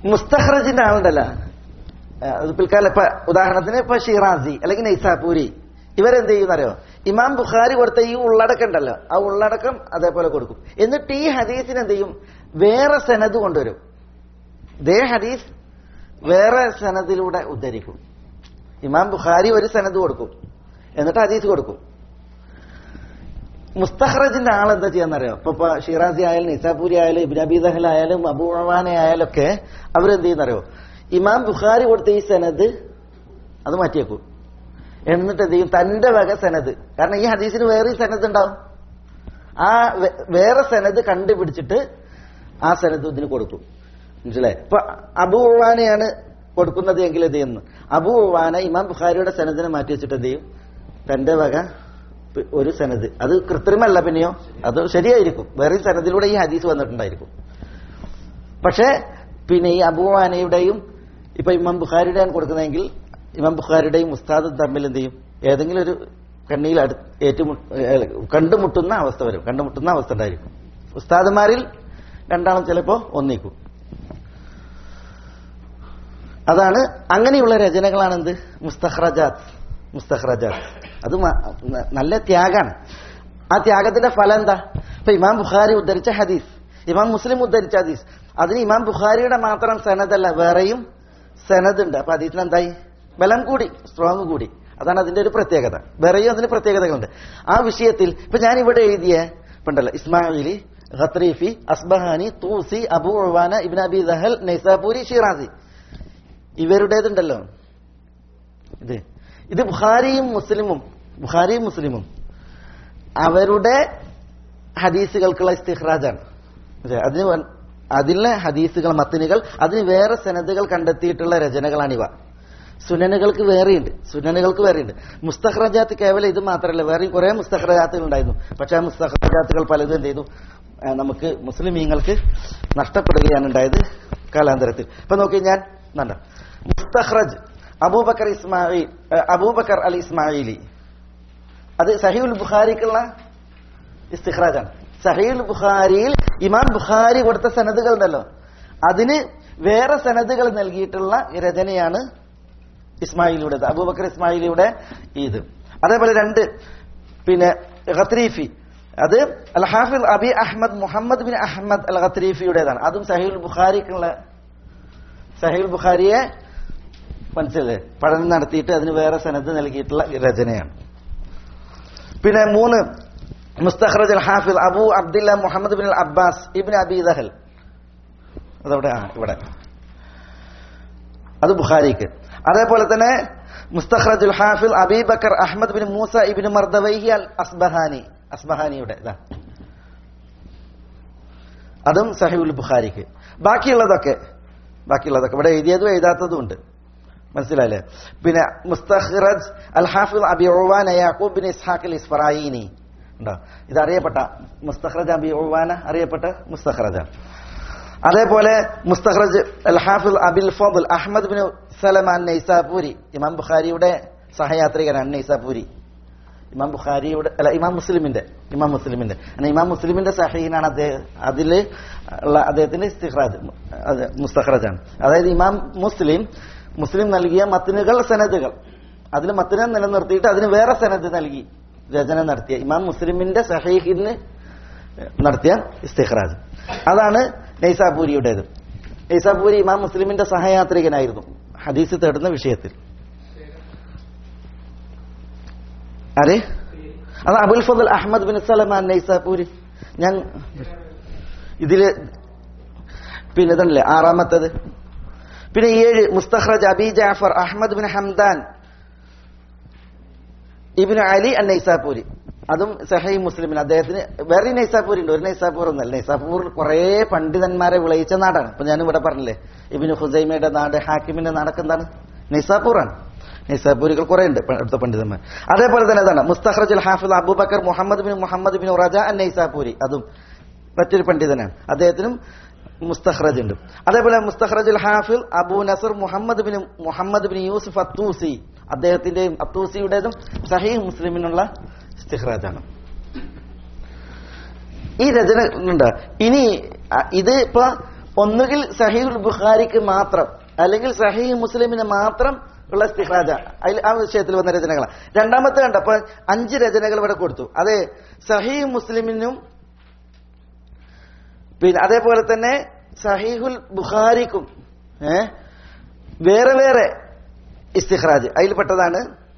മുസ്തഖ്റജിന്റെ ആളുണ്ടല്ലോ ആ, അത് പിൽക്കാലം ഇപ്പൊ ഉദാഹരണത്തിന് ഇപ്പൊ ഷിറാസി അല്ലെങ്കിൽ നൈസാപൂരി ഇവരെന്ത് ചെയ്യുന്നറിയോ ഇമാം ബുഖാരി കൊടുത്ത ഈ ഉള്ളടക്കം ഉണ്ടല്ലോ ആ ഉള്ളടക്കം അതേപോലെ കൊടുക്കും എന്നിട്ട് ഈ ഹദീസിന് എന്ത് ചെയ്യും വേറെ സനത് കൊണ്ടുവരും ദേ ഹദീസ് വേറെ സനദിലൂടെ ഉദ്ധരിക്കും ഇമാം ബുഖാരി ഒരു സനത് കൊടുക്കും എന്നിട്ട് ഹദീസ് കൊടുക്കും മുസ്തഖ്റജിന്റെ ആൾ എന്താ ചെയ്യാന്നറിയോ ഇപ്പൊ ഇപ്പൊ ഷിറാസി ആയാലും നിസാപൂരി ആയാലും ഇബിൻ അബി ദഹൽ ആയാലും അബൂവാന ആയാലും ഒക്കെ അവരെന്ത് ചെയ്യുന്നറിയോ ഇമാം ബുഖാരി കൊടുത്ത ഈ സനത് അത് മാറ്റിയേക്കും എന്നിട്ട് എന്ത് ചെയ്യും തന്റെ വക സനത് കാരണം ഈ ഹദീസിന് വേറെ സനത് ഉണ്ടാവും ആ വേ- വേറെ സനത് കണ്ടുപിടിച്ചിട്ട് ആ സനത് ഇതിന് കൊടുക്കും മനസ്സിലായി ഇപ്പൊ അബു ഉവാനയാണ് കൊടുക്കുന്നത് എങ്കിൽ എന്ത് ചെയ്യുന്നു അബു ഉവാന ഇമാം ബുഖാരിയുടെ സനദിനെ മാറ്റി വെച്ചിട്ട് എന്ത് ചെയ്യും തന്റെ വക പി- ഒരു സനത് അത് കൃത്രിമല്ല പിന്നെയോ അത് ശരിയായിരിക്കും വേറെ സനദിലൂടെ ഈ ഹദീസ് വന്നിട്ടുണ്ടായിരിക്കും പക്ഷേ പിന്നെ ഈ അബുവാനയുടെയും ഇപ്പൊ ഇമാം ബുഖാരിയുടെയാണ് കൊടുക്കുന്നതെങ്കിൽ ഇമാം ബുഖാരിയുടെയും ഉസ്താദും തമ്മിൽ എന്ത് ചെയ്യും ഏതെങ്കിലും ഒരു കണ്ണിയിൽ അടു ഏറ്റുമു ഏ, കണ്ടുമുട്ടുന്ന അവസ്ഥ വരും കണ്ടുമുട്ടുന്ന അവസ്ഥ ഉണ്ടായിരിക്കും ഉസ്താദുമാരിൽ രണ്ടാളും ചിലപ്പോ ഒന്നിക്കും അതാണ് അങ്ങനെയുള്ള രചനകളാണ് എന്ത് മുസ്തഖ്റജാത്ത് മുസ്തഖ്റജാത്ത് അത് മ- ന- നല്ല ത്യാഗാണ് ആ ത്യാഗത്തിന്റെ ഫലം എന്താ ഇപ്പൊ ഇമാം ബുഖാരി ഉദ്ധരിച്ച ഹദീസ് ഇമാം മുസ്ലിം ഉദ്ധരിച്ച ഹദീസ് അതിന് ഇമാം ബുഖാരിയുടെ മാത്രം സനദല്ല വേറെയും സനദ് ഉണ്ട് അപ്പൊ ഹദീസിന് എന്തായി ബലം കൂടി സ്ട്രോങ് കൂടി അതാണ് അതിന്റെ ഒരു പ്രത്യേകത വേറെയും അതിന് പ്രത്യേകതകളുണ്ട് ആ വിഷയത്തിൽ ഇപ്പൊ ഞാൻ ഇവിടെ എഴുതിയ ഇപ്പണ്ടല്ലോ ഇസ്മായിലി ഖത്രീഫി അസ്ബഹാനി തൂസി അബു ഉവാന ഇബ്ൻ അബി ദഹൽ നൈസാപൂരി ഷിറാസി ഇവരുടേതുണ്ടല്ലോ ഇത് ഇത് ബുഖാരിയും മുസ്ലിമും ബുഖാരിയും മുസ്ലിമും അവരുടെ ഹദീസുകൾക്കുള്ള ഇസ്തിഖ്റാജാണ് ഇത് അതിന് വൻ- അതിലെ ഹദീസുകൾ മത്തിനുകൾ അതിന് വേറെ സനദുകൾ കണ്ടെത്തിയിട്ടുള്ള രചനകളാണിവ സുനനുകൾക്ക് വേറെയുണ്ട് സുനനുകൾക്ക് വേറെയുണ്ട് മുസ്തഖ്റജാത്ത് കേവലം ഇത് മാത്രമല്ല വേറെയും കുറെ മുസ്തഖ്റജാത്തുകൾ ഉണ്ടായിരുന്നു പക്ഷെ ആ മുസ്തഖ്റജാത്തുകൾ പലതും എന്ത് ചെയ്തു ആ, നമുക്ക് മുസ്ലിമീങ്ങൾക്ക് നഷ്ടപ്പെടുകയാണ് ഉണ്ടായത് കാലാന്തരത്തിൽ ഇപ്പൊ നോക്കി ഞാൻ വേണ്ട മുസ്തഖ്റജ് അബൂബക്കർ ഇസ്മായിൽ അബൂബക്കർ അൽ ഇസ്മായിലി അത് സഹീഉൽ ബുഖാരിക്കുള്ള ഇസ്തിഖ്റാജാണ് സഹീൽ ബുഖാരിയിൽ ഇമാം ബുഖാരി കൊടുത്ത സനദുകൾ ഉണ്ടല്ലോ അതിന് വേറെ സനദുകൾ നൽകിയിട്ടുള്ള രചനയാണ് ഇസ്മായിലിയുടേത് അബൂബക്കർ ഇസ്മായിലിയുടെ ഇത് അതേപോലെ രണ്ട് പിന്നെ ഖത്രീഫി അത് അൽ ഹാഫിൽ അബി അഹമ്മദ് മുഹമ്മദ് ബിൻ അഹമ്മദ് അൽ ഖത്രീഫിയുടേതാണ് അതും സഹീൽ ബുഖാരിക്കുള്ള സഹീൽ ബുഖാരിയെ മനസ്സിലല്ലേ പഠനം നടത്തിയിട്ട് അതിന് വേറെ സനദ് നൽകിയിട്ടുള്ള രചനയാണ് പിന്നെ മൂന്ന് മുസ്തഖ്റജ് അൽ ഹാഫിദ് അബു അബ്ദുല്ല മുഹമ്മദ് ബിൻ അൽ അബ്ബാസ് ഇബ്ൻ അബി ദഹൽ അതവിടെ ആ ഇവിടെ അത് ബുഖാരിക്ക് അതേപോലെ തന്നെ മുസ്തഖ്റജ് അൽ ഹാഫിൽ അബി ബക്കർ അഹമ്മദ് ബിൻ മൂസ ഇബിൻ മർദവൈഹി അൽ അസ്ബഹാനി അസ്ബഹാനിയുടെ ഇതാ അതും സഹിഉൽ ബുഖാരിക്ക് ബാക്കിയുള്ളതൊക്കെ ബാക്കിയുള്ളതൊക്കെ ഇവിടെ എഴുതിയതും എഴുതാത്തതും ഉണ്ട് മനസ്സിലായില്ലേ പിന്നെ മുസ്തഖ്റജ് അൽ ഹാഫിൽ അബി ഉവാന യാക്കൂബ് ബിൻ ഇസ്ഹാഖ് അൽ ഇസ്ഫറായിനി ഉണ്ടോ ഇത് അറിയപ്പെട്ട മുസ്തഖ്റജ് അബി ഉവാന അറിയപ്പെട്ട മുസ്തഖ്റജാണ് അതേപോലെ മുസ്തഖ്റജ് അൽ ഹാഫിൽ അബിൽ ഫضൽ അഹമ്മദ് ബിൻ സലമാൻ നൈസാപൂരി ഇമാം ബുഖാരിയുടെ സഹയാത്രികനാണ് നൈസാപൂരി ഇമാം ബുഖാരിയുടെ അല്ല ഇമാം മുസ്ലിമിന്റെ ഇമാം മുസ്ലിമിന്റെ കാരണം ഇമാം മുസ്ലിമിന്റെ സഹീനാണ് അദ്ദേഹം അതിൽ ഉള്ള അദ്ദേഹത്തിന്റെ ഇസ്തിഖ്റാജ് അത് മുസ്തഖ്റജാണ് അതായത് ഇമാം മുസ്ലിം മുസ്ലിം നൽകിയ മത്തിനുകൾ സനദുകൾ അതിൽ മത്തിനെ നിലനിർത്തിയിട്ട് അതിന് വേറെ സനദ് നൽകി രചന നടത്തിയ ഇമാം മുസ്ലിമിന്റെ സഹീഹിന് നടത്തിയ ഇസ്തിഖ്റാജ് അതാണ് നൈസാപൂരിയുടേത് നൈസാപൂരി ഇമാം മുസ്ലിമിന്റെ സഹയാത്രികനായിരുന്നു ഹദീസ് തേടുന്ന വിഷയത്തിൽ അതെ അത് അബുൽ ഫضൽ അഹമ്മദ് ബിൻ സലമാൻ നൈസാപൂരി ഞാൻ ഇതില് പിന്നെ ഇതല്ലേ ആറാമത്തത് പിന്നെ ഏഴ് മുസ്തഖ്റജ് അബി ജാഫർ അഹമ്മദ് ബിൻ ഹംദാൻ ഇബിന് അലി അൻ നൈസാപൂരി അതും സഹൈ മുസ്ലിമിന് അദ്ദേഹത്തിന് വേറെ നൈസാപൂരി ഉണ്ട് ഒരു നൈസാപൂർ ഒന്നല്ല നൈസാപൂർ കുറെ പണ്ഡിതന്മാരെ വിളയിച്ച നാടാണ് ഇപ്പൊ ഞാൻ ഇവിടെ പറഞ്ഞില്ലേ ഇബിന് ഹുസൈമയുടെ നാട് ഹാക്കിമിന്റെ നാടൊക്കെ എന്താണ് നൈസാപൂറാണ് നൈസാപൂരികൾ കുറെ ഉണ്ട് പ- അടുത്ത പണ്ഡിതന്മാർ അതേപോലെ തന്നെ എന്താണ് മുസ്തഖ്റജ് അൽ ഹാഫിദ് അബൂബക്കർ മുഹമ്മദ് ബിൻ മുഹമ്മദ് ബിൻ റജ അൻ നൈസാപൂരി അതും മറ്റൊരു പണ്ഡിതനാണ് അദ്ദേഹത്തിനും മുസ്തഖ്റജ് ഉണ്ട് അതേപോലെ മുസ്തഖ്റജ് അൽ ഹാഫിൽ അബൂ നസർ മുഹമ്മദ് ബിൻ മുഹമ്മദ് ബിൻ യൂസുഫ് അത്തൂസി അദ്ദേഹത്തിന്റെയും അത്തൂസിയുടേതും സഹീഹ് മുസ്ലിമിനുള്ള ഇസ്തിഖ്റാജാണ് ഈ രചന ഉണ്ട് ഇനി അ, ഇത് ഇപ്പൊ ഒന്നുകിൽ സഹീഹുൽ ബുഖാരിക്ക് മാത്രം അല്ലെങ്കിൽ സഹീഹ് മുസ്ലിമിന് മാത്രം ഉള്ള ഇസ്തിഖ്റാജ അതിൽ ആ വിഷയത്തിൽ വന്ന രചനകളാണ് രണ്ടാമത്തെ കണ്ടപ്പോ അഞ്ച് രചനകൾ ഇവിടെ കൊടുത്തു അതെ സഹീഹ് മുസ്ലിമിനും പിന്നെ അതേപോലെ തന്നെ സഹീഹുൽ ബുഖാരിക്കും ഏ വേറെ വേറെ ഇസ്തിഖ്റാജ് അതിൽപ്പെട്ടതാണ്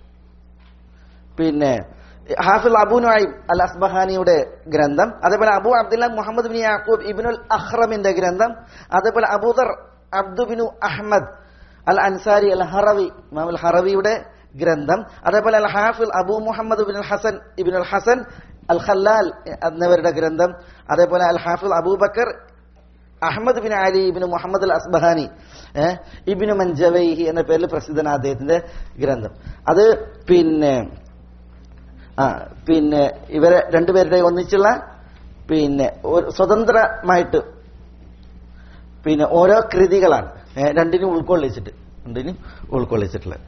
പിന്നെ ഹാഫിൽ അബു നുഐം അൽ അസ്ബഹാനിയുടെ ഗ്രന്ഥം അതേപോലെ അബു അബ്ദുല്ല മുഹമ്മദ് ബിൻ യാക്കൂബ് ഇബ്നുൽ അഹ്റമിന്റെ ഗ്രന്ഥം അതേപോലെ അബൂദർ അബ്ദുബിനു അഹ്മദ് അൽ അൻസാരി അൽ ഹറവി ഇമാം അൽ ഹറവിയുടെ ഗ്രന്ഥം അതേപോലെ അൽ ഹാഫിൽ അബു മുഹമ്മദ് ബിൻ ഹസൻ ഇബ്നുൽ ഹസൻ അൽ ഖല്ലാൽ എന്നിവരുടെ ഗ്രന്ഥം അതേപോലെ അൽ ഹാഫിൽ അബൂബക്കർ അഹമ്മദ് ബിൻ അലി ഇബിൻ മുഹമ്മദ് അൽ അസ്ബഹാനി ഏഹ് ഇബിന് മഞ്ചവൈഹി എന്ന പേരിൽ പ്രസിദ്ധന അദ്ദേഹത്തിന്റെ ഗ്രന്ഥം അത് പിന്നെ ആ പിന്നെ ഇവരെ രണ്ടുപേരുടെ ഒന്നിച്ചുള്ള പിന്നെ ഒരു സ്വതന്ത്രമായിട്ട് പിന്നെ ഓരോ കൃതികളാണ് ഏ, രണ്ടിനും ഉൾക്കൊള്ളിച്ചിട്ട് രണ്ടിനും ഉൾക്കൊള്ളിച്ചിട്ടുള്ളത്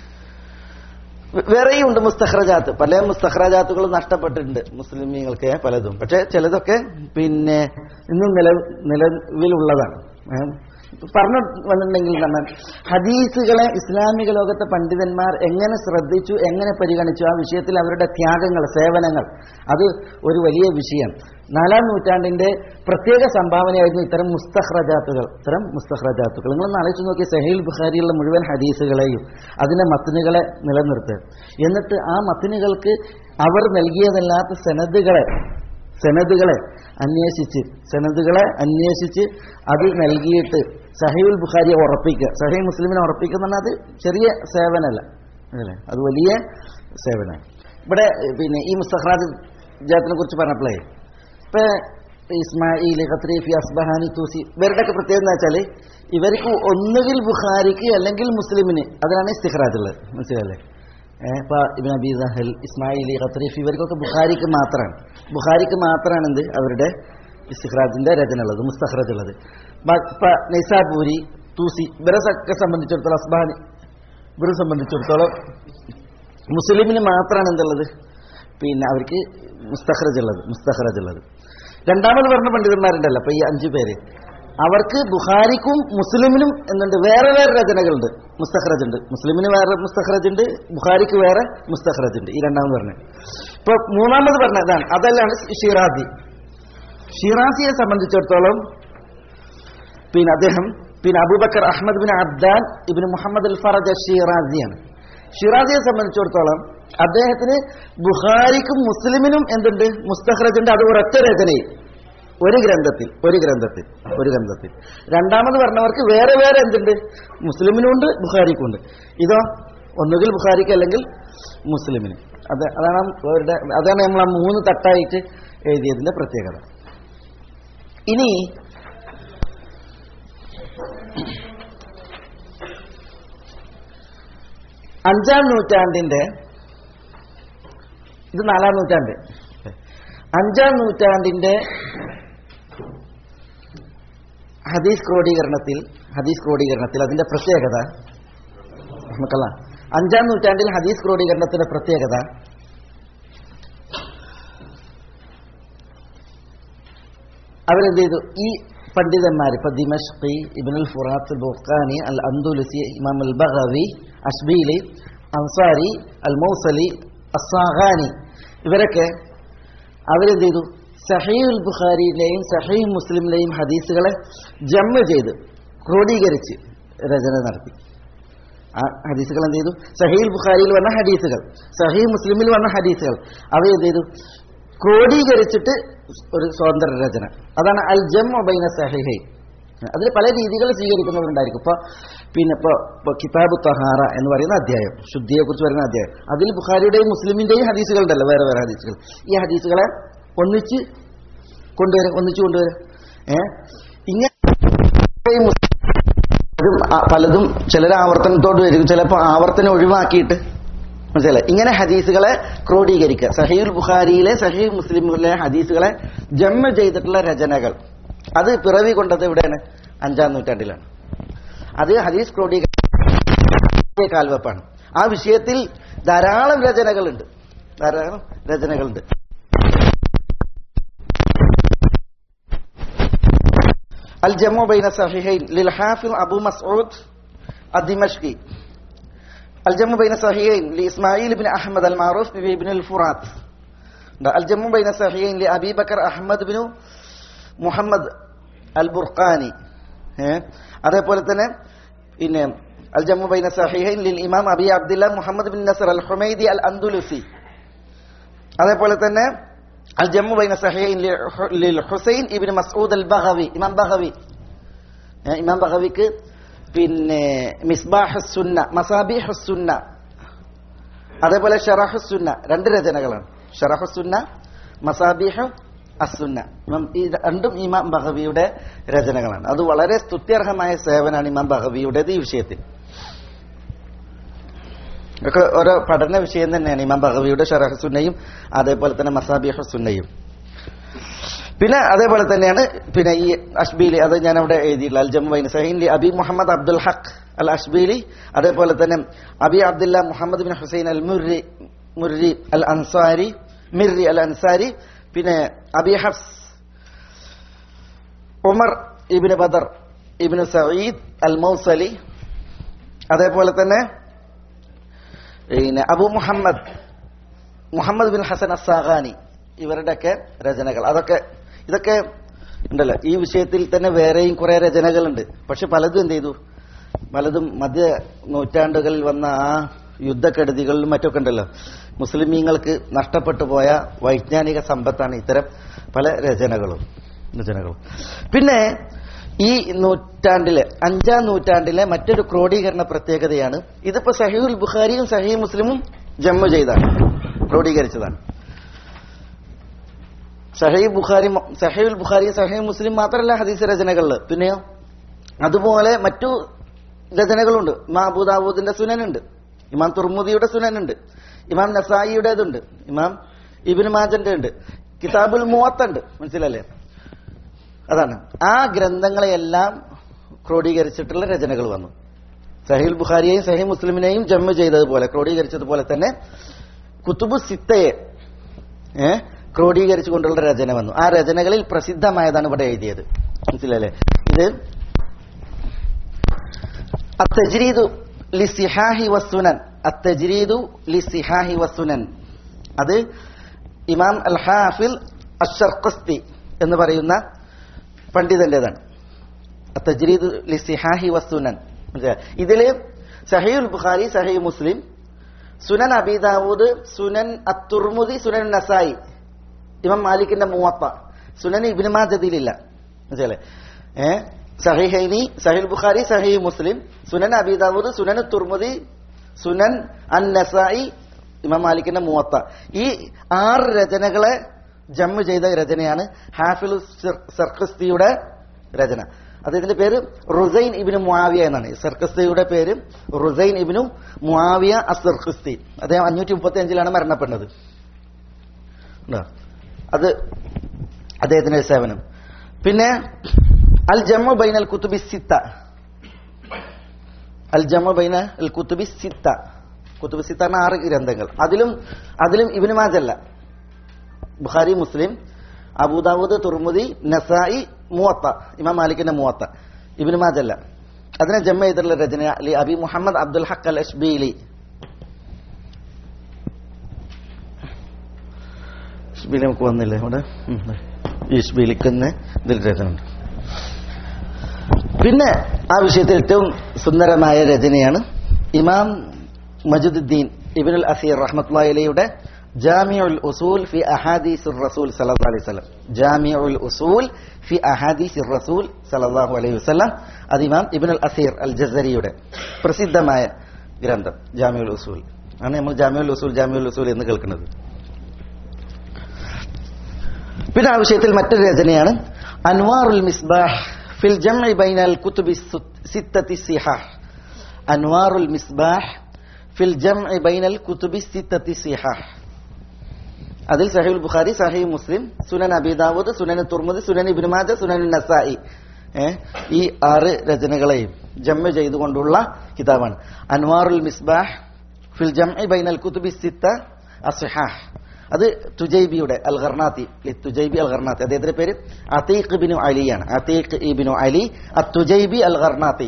വേ- വേറെയും ഉണ്ട് മുസ്തഖ്റജാത്ത് പല മുസ്തഖ്റജാത്തുകളും നഷ്ടപ്പെട്ടിട്ടുണ്ട് മുസ്ലിമീങ്ങൾക്ക് പലതും പക്ഷെ ചിലതൊക്കെ പിന്നെ ഇന്നും നില നിലവിലുള്ളതാണ് ഏ, പറഞ്ഞു വന്നിട്ടുണ്ടെങ്കിൽ നമ്മൾ ഹദീസുകളെ ഇസ്ലാമിക ലോകത്തെ പണ്ഡിതന്മാർ എങ്ങനെ ശ്രദ്ധിച്ചു എങ്ങനെ പരിഗണിച്ചു ആ വിഷയത്തിൽ അവരുടെ ത്യാഗങ്ങൾ സേവനങ്ങൾ അത് ഒരു വലിയ വിഷയം നാലാം നൂറ്റാണ്ടിന്റെ പ്രത്യേക സംഭാവനയായിരുന്നു ഇത്തരം മുസ്തഖ്റജാത്തുകൾ ഇത്തരം മുസ്തഖ്റജാത്തുകൾ നിങ്ങളൊന്ന് ആലോചിച്ച് നോക്കി സഹീൽ ബുഖാരിയുള്ള മുഴുവൻ ഹദീസുകളെയും അതിന്റെ മത്തിനുകളെ നിലനിർത്തുക എന്നിട്ട് ആ മത്തിനുകൾക്ക് അവർ നൽകിയതല്ലാത്ത സെനദുകളെ സെനദുകളെ അന്വേഷിച്ച് സെനദുകളെ അന്വേഷിച്ച് അത് നൽകിയിട്ട് സഹീൽ ബുഖാരിയെ ഉറപ്പിക്കുക സഹീൽ മുസ്ലിമിനെ ഉറപ്പിക്കുക എന്ന് പറഞ്ഞാൽ അത് ചെറിയ സേവനമല്ല അല്ലേ അത് വലിയ സേവനമാണ് ഇവിടെ ഏഹ്, പിന്നെ ഈ മുസ്തഖ്റാജ് ജാത്തിനെ കുറിച്ച് പറഞ്ഞപ്പോഴേ ഇപ്പൊ ഇസ്മായിൽ ഖത്രീഫി അസ്ബഹാനി തൂസി ഇവരുടെയൊക്കെ പ്രത്യേകത എന്ന് വെച്ചാൽ ഇവർക്ക് ഒന്നുകിൽ ബുഖാരിക്ക് അല്ലെങ്കിൽ മുസ്ലിമിന് അതിനാണ് ഇസ്തിഖ്റാജ് ഉള്ളത് മനസ്സിലല്ലേ ഏഹ് ഇപ്പൊ ഇബിൻ അബി സഹൽ ഇസ്മായിലി ഖത്രീഫ് ഇവർക്കൊക്കെ ബുഖാരിക്ക് മാത്രമാണ് ബുഖാരിക്ക് മാത്രമാണ് എന്ത് അവരുടെ ഇസ്തിഖ്റാജിന്റെ രചന ഉള്ളത് മുസ്തഖ്റജ് ഉള്ളത് ബ- ഇപ്പൊ നൈസാപൂരി തൂസി ഇവരെ ഒക്കെ സംബന്ധിച്ചിടത്തോളം അസ്ബഹാനി ഇവരെ സംബന്ധിച്ചിടത്തോളം മുസ്ലിമിന് മാത്രമാണ് എന്തുള്ളത് പിന്നെ അവർക്ക് മുസ്തഖ്റജ് ഉള്ളത് മുസ്തഖ്റജ് ഉള്ളത് രണ്ടാമത് പറഞ്ഞ പണ്ഡിതന്മാരുണ്ടല്ലോ അപ്പൊ ഈ അഞ്ചു പേര് അവർക്ക് ബുഖാരിക്കും മുസ്ലിമിനും എന്നുണ്ട് വേറെ വേറെ രചനകളുണ്ട് മുസ്തഖ്റജ് ഉണ്ട് മുസ്ലിമിന് വേറെ മുസ്തഖ്റജ് ഉണ്ട് ബുഖാരിക്ക് വേറെ മുസ്തഖ്റജ് ഉണ്ട് ഈ രണ്ടാമത് പറഞ്ഞത് ഇപ്പൊ മൂന്നാമത് പറഞ്ഞതാണ് അതല്ലാണ് ഷിറാസി ഷിറാസിയെ സംബന്ധിച്ചിടത്തോളം പിന്നെ അദ്ദേഹം പിന്നെ അബൂബക്കർ അഹമ്മദ് ബിൻ അബ്ദാൻ ഇബിൻ മുഹമ്മദ് അൽ ഫറജ് ഷിറാസിയാണ് ഷിറാസിയെ സംബന്ധിച്ചിടത്തോളം അദ്ദേഹത്തിന് ബുഖാരിക്കും മുസ്ലിമിനും എന്തുണ്ട് മുസ്തഖ്റജ് ഉണ്ട് അത് ഒരൊറ്റ രചനയിൽ ഒരു ഗ്രന്ഥത്തിൽ ഒരു ഗ്രന്ഥത്തിൽ ഒരു ഗ്രന്ഥത്തിൽ രണ്ടാമത് പറഞ്ഞവർക്ക് വേറെ വേറെ എന്തുണ്ട് മുസ്ലിമിനും ഉണ്ട് ബുഖാരിക്കും ഉണ്ട് ഇതോ ഒന്നുകിൽ ബുഖാരിക്ക് അല്ലെങ്കിൽ മുസ്ലിമിന് അത് അതാണ് അവരുടെ അതാണ് നമ്മൾ ആ മൂന്ന് തട്ടായിട്ട് എഴുതിയതിന്റെ പ്രത്യേകത ഇനി അഞ്ചാം നൂറ്റാണ്ടിന്റെ ഇത് നാലാം നൂറ്റാണ്ട് അഞ്ചാം നൂറ്റാണ്ടിന്റെ ഹദീസ് ക്രോഡീകരണത്തിൽ ഹദീസ് ക്രോഡീകരണത്തിൽ അതിന്റെ പ്രത്യേകത നമുക്കല്ല അഞ്ചാം നൂറ്റാണ്ടിൽ ഹദീസ് ക്രോഡീകരണത്തിന്റെ പ്രത്യേകത അവരെന്ത് ചെയ്തു ഈ പണ്ഡിതന്മാർ ഇപ്പൊ ദിമഷ്കി ഇബിനുൽ ഫുറാത്ത് ബുഖാനി അൽ അന്ദുലുസി ഇമാം അൽ ബഹവി അഷ്ബീലി അൻസാരി അൽ മൗസലി അസാഖാനി ഇവരൊക്കെ അവരെന്ത് ചെയ്തു സഹീൽ ബുഖാരിയിലെയും സഹീൽ മുസ്ലിമിലെയും ഹദീസുകളെ ജമ്മ ചെയ്ത് ക്രോഡീകരിച്ച് രചന നടത്തി ആ ഹദീസുകൾ എന്ത് ചെയ്തു സഹീൽ ബുഖാരിയിൽ വന്ന ഹദീസുകൾ സഹീൽ മുസ്ലിമിൽ വന്ന ഹദീസുകൾ അവ എന്ത് ചെയ്തു ക്രോഡീകരിച്ചിട്ട് ഒരു സ്വതന്ത്ര രചന അതാണ് അൽ ജം ബൈന സഹിഹൈ അതിൽ പല രീതികൾ സ്വീകരിക്കുന്നവരുണ്ടായിരിക്കും ഇപ്പൊ പിന്നെ ഇപ്പൊ ഇപ്പൊ കിതാബ് തഹാറ എന്ന് പറയുന്ന അധ്യായം ശുദ്ധിയെ കുറിച്ച് പറയുന്ന അധ്യായം അതിൽ ബുഖാരിയുടെയും മുസ്ലിമിന്റെയും ഹദീസുകൾ ഉണ്ടല്ലോ വേറെ വേറെ ഹദീസുകൾ ഈ ഹദീസുകളെ ഒന്നിച്ച് കൊണ്ടുവരും ഒന്നിച്ച് കൊണ്ടുവരും ഏഹ് ഇങ്ങനെ പലതും ആ- പലതും ചിലർ ആവർത്തനത്തോട് വരും ചിലപ്പോൾ ആവർത്തനം ഒഴിവാക്കിയിട്ട് മനസ്സിലായി ഇങ്ങനെ ഹദീസുകളെ ക്രോഡീകരിക്കുക സഹീൽ ബുഖാരിയിലെ സഹീൽ മുസ്ലിമിലെ ഹദീസുകളെ ജമ്മ ചെയ്തിട്ടുള്ള രചനകൾ അത് പിറവി കൊണ്ടത് എവിടെയാണ് അഞ്ചാം നൂറ്റാണ്ടിലാണ് അത് ഹദീസ് ക്രോഡീകരണ കാൽവെപ്പാണ് ആ വിഷയത്തിൽ ധാരാളം രചനകളുണ്ട് ധാരാളം രചനകളുണ്ട് അൽ ജമ്മു ബൈന സഹിഹൈൻ ലിൽ ഹാഫിൽ അബു മസ്ഊദ് الدمشقي الجمع بين صحيحين لإسماعيل بن أحمد المعروف بابن الفرات الجمع بين صحيحين لأبي بكر أحمد بن മുഹമ്മദ് അൽ ബുർഖാനി അതേപോലെ തന്നെ പിന്നെ അൽ ജമ്മു ബൈന സഹീഹൈൻ ലിൽ ഇമാം അബി അബ്ദുല്ല മുഹമ്മദ് ബിൻ നസർ അൽ ഹുമൈദി അൽ അന്ദുലുസി അതേപോലെ തന്നെ അൽ ജമ്മു ബൈന സഹീഹൈൻ ലിൽ ഹുസൈൻ ഇബ്നു മസ്ഊദ് അൽ ബഹവി ഇമാം ബഹവി ഇമാം ബഹവിക്ക് പിന്നെ മിസ്ബാഹ് സുന്ന മസാബിഹ് സുന്ന അതേപോലെ ഷറഹു സുന്ന രണ്ട് രചനകളാണ് ഷറഹു സുന്ന മസാബിഹു അസുന്ന ഈ രണ്ടും ഇമാം ബഹവിയുടെ രചനകളാണ് അത് വളരെ സ്തുത്യർഹമായ സേവനാണ് ഇമാം ബഹവിയുടേത് ഈ വിഷയത്തിൽ ഒക്കെ ഓരോ പഠന വിഷയം തന്നെയാണ് ഇമാം ബഹവിയുടെ ഷറഹ് സുന്നയും അതേപോലെ തന്നെ മസാബിഹ് സുന്നയും പിന്നെ അതേപോലെ തന്നെയാണ് പിന്നെ ഈ അഷ്ബീലി അത് ഞാൻ അവിടെ എഴുതിയിട്ടുള്ള അൽ ജമ്മു സഹീൻ അബി മുഹമ്മദ് അബ്ദുൽ ഹഖ് അൽ അഷ്ബീലി അതേപോലെ തന്നെ അബി അബ്ദുല്ല മുഹമ്മദ് ബിൻ ഹുസൈൻ അൽ മുറി മുറി അൽ അൻസാരി മിറി അൽ അൻസാരി പിന്നെ അബി ഹഫ്സ് ഉമർ ഇബിന് ബദർ ഇബിന് സഈദ് അൽ മൗസലി അതേപോലെ തന്നെ പിന്നെ അബു മുഹമ്മദ് മുഹമ്മദ് ബിൻ ഹസൻ അസാഖാനി ഇവരുടെയൊക്കെ രചനകൾ അതൊക്കെ ഇതൊക്കെ ഉണ്ടല്ലോ ഈ വിഷയത്തിൽ തന്നെ വേറെയും കുറെ രചനകളുണ്ട് പക്ഷെ പലതും എന്ത് ചെയ്തു പലതും മധ്യ നൂറ്റാണ്ടുകളിൽ വന്ന ആ യുദ്ധക്കെടുതികളിലും മറ്റൊക്കെ ഉണ്ടല്ലോ മുസ്ലിമീങ്ങൾക്ക് നഷ്ടപ്പെട്ടു പോയ വൈജ്ഞാനിക സമ്പത്താണ് ഇത്തരം പല രചനകളും രചനകളും പിന്നെ ഈ നൂറ്റാണ്ടിലെ അഞ്ചാം നൂറ്റാണ്ടിലെ മറ്റൊരു ക്രോഡീകരണ പ്രത്യേകതയാണ് ഇതിപ്പോ സഹീഉൽ ബുഖാരിയും സഹീ മുസ്ലിമും ജമ്മു ചെയ്താണ് ക്രോഡീകരിച്ചതാണ് സഹീ ബുഖാരി സഹീൽ ബുഖാരി സഹീ മുസ്ലിം മാത്രമല്ല ഹദീസ് രചനകളിൽ പിന്നെയോ അതുപോലെ മറ്റു രചനകളുണ്ട് ഇമാം അബൂദാബൂദിന്റെ സുനനുണ്ട് ഇമാം തുർമുദിയുടെ സുനനുണ്ട് ഇമാം നസായിയുടേതുണ്ട് ഇമാം ഇബിൻ മാജന്റെ ഉണ്ട് കിതാബുൽ മുവത്തുണ്ട് മനസ്സിലല്ലേ അതാണ് ആ ഗ്രന്ഥങ്ങളെയെല്ലാം ക്രോഡീകരിച്ചിട്ടുള്ള രചനകൾ വന്നു സഹീൽ ബുഖാരിയെയും സഹീ മുസ്ലിമിനെയും ജമ്മു ചെയ്തതുപോലെ ക്രോഡീകരിച്ചതുപോലെ തന്നെ കുത്തുബു സിത്തയെ ഏഹ് ക്രോഡീകരിച്ചുകൊണ്ടുള്ള രചന വന്നു ആ രചനകളിൽ പ്രസിദ്ധമായതാണ് ഇവിടെ എഴുതിയത് മനസ്സിലല്ലേ ഇത് അത്തജ്രീദു ലിസിഹാഹി വസുനൻ അത്തജ്രീദു ലിസിഹാഹി വസുനൻ അത് ഇമാം അൽ ഹാഫിൽ അഷർഖസ്തി എന്ന് പറയുന്ന പണ്ഡിതന്റേതാണ് അത്തജ്രീദ് ലിസിഹാഹി വസുനൻ ഇതില് സഹീൽ ബുഖാരി സഹീ മുസ്ലിം സുനൻ അബിദാവൂദ് സുനൻ അത്തുർമുദി സുനൻ നസായി ഇമാം മാലിക്കിന്റെ മൂവത്ത സുനൻ ഇബിന് മാജദിലില്ല മനസ്സിലെ ഏ സഹിഹൈനി സഹിൽ ബുഖാരി സഹി മുസ്ലിം സുനൻ അബിദാവൂദ് സുനൻ തുർമുദി സുനൻ അൻ നസായി ഇമാം മാലിക്കിന്റെ മൂവത്ത ഈ ആറ് രചനകളെ ജമ്മു ചെയ്ത രചനയാണ് ഹാഫിൽ സർക്കസ്തിയുടെ രചന അദ്ദേഹത്തിന്റെ പേര് റുസൈൻ ഇബിന് മുആവിയ എന്നാണ് സർക്കസ്തിയുടെ പേര് റുസൈൻ ഇബിനു മുആവിയ അസർഖസ്തി അദ്ദേഹം അഞ്ഞൂറ്റി മുപ്പത്തി അഞ്ചിലാണ് മരണപ്പെടുന്നത് ഉണ്ടോ? അത് അദ്ദേഹത്തിന്റെ സേവനം പിന്നെ അൽ ജമ്മു ബൈൻ അൽ കുത്തുബി സിത്ത അൽ ജമ്മു ബൈന അൽ കുത്തുബി സിത്ത കുത്തുബി സിത്ത എന്ന ആറ് ഗ്രന്ഥങ്ങൾ അതിലും അതിലും ഇബിന് മാജല്ല ബുഖാരി മുസ്ലിം അബൂദാവൂദ് തുർമുദി നസായി മുവത്ത ഇമാം മാലിക്കിന്റെ മുവത്ത ഇബിന് മാജല്ല അതിനെ ജമ്മ ചെയ്തിട്ടുള്ള രചന അലി അബി മുഹമ്മദ് അബ്ദുൽ ഹക്ക് അൽ അഷ്ബീലി ഇഷ്ബീലി നമുക്ക് വന്നില്ലേ ഇവിടെ ഉം. ഈ ഇഷ്ബീലിക്ക് തന്നെ ഇതിൽ രചനയുണ്ട് പിന്നെ ആ വിഷയത്തിൽ ഏറ്റവും സുന്ദരമായ രചനയാണ് ഇമാം മജുദ്ദീൻ ഇബിനുൽ അസീർ റഹ്മത്തുള്ളയുടെ ജാമിഉൽ ഉസൂൽ ഫി അഹാദീസ് റസൂൽ സല്ലല്ലാഹു അലൈഹി വസല്ലം ജാമിഉൽ ഉസൂൽ ഫി അഹാദീസ് റസൂൽ സല്ലല്ലാഹു അലൈഹി വസല്ലം അത് ഇമാം ഇബ്നുൽ അസീർ അൽ ജസരിയുടെ പ്രസിദ്ധമായ ഗ്രന്ഥം ജാമിഉൽ ഉസൂൽ ആണ് നമ്മൾ ജാമിഉൽ ഉസൂൽ ജാമിഉൽ ഉസൂൽ എന്ന് കേൾക്കുന്നത് പിന്നെ ആ വിഷയത്തിൽ മറ്റൊരു രചനയാണ് അൻവാറുൽ മിസ്ബാഹ് ഫിൽ ജംഇ ബൈനൽ കുതുബി സിത്തത്തി സിഹാഹ് അൻവാറുൽ മിസ്ബാഹ് ഫിൽ ജംഇ ബൈനൽ കുതുബി സിത്തത്തി സിഹാഹ് അതിൽ സഹീൽ ബുഖാരി സഹീഹ് മുസ്ലിം സുനൻ അബിദാവൂദ് സുനൻ തുർമുദ് സുനൻ ഇബ്നു മാജ സുനൻ നസായി ഏ, ഈ ആറ് രചനകളെയും ജമ്മ ചെയ്തുകൊണ്ടുള്ള കിതാബാണ് അൻവാറുൽ മിസ്ബാഹ് ഫിൽ ജംഇ ബൈനൽ കുതുബി സിത്ത അസ്ഹാഹ് അത് തുജൈബിയുടെ അൽ ഖർനാത്തി തുജൈബി അൽ ഖർനാത്തി അദ്ദേഹത്തിന്റെ പേര് അതീഖ് ഇബിനു അലിയാണ് അതീഖ് ഇബിനു അലി തുജൈബി അൽ ഖർനാത്തി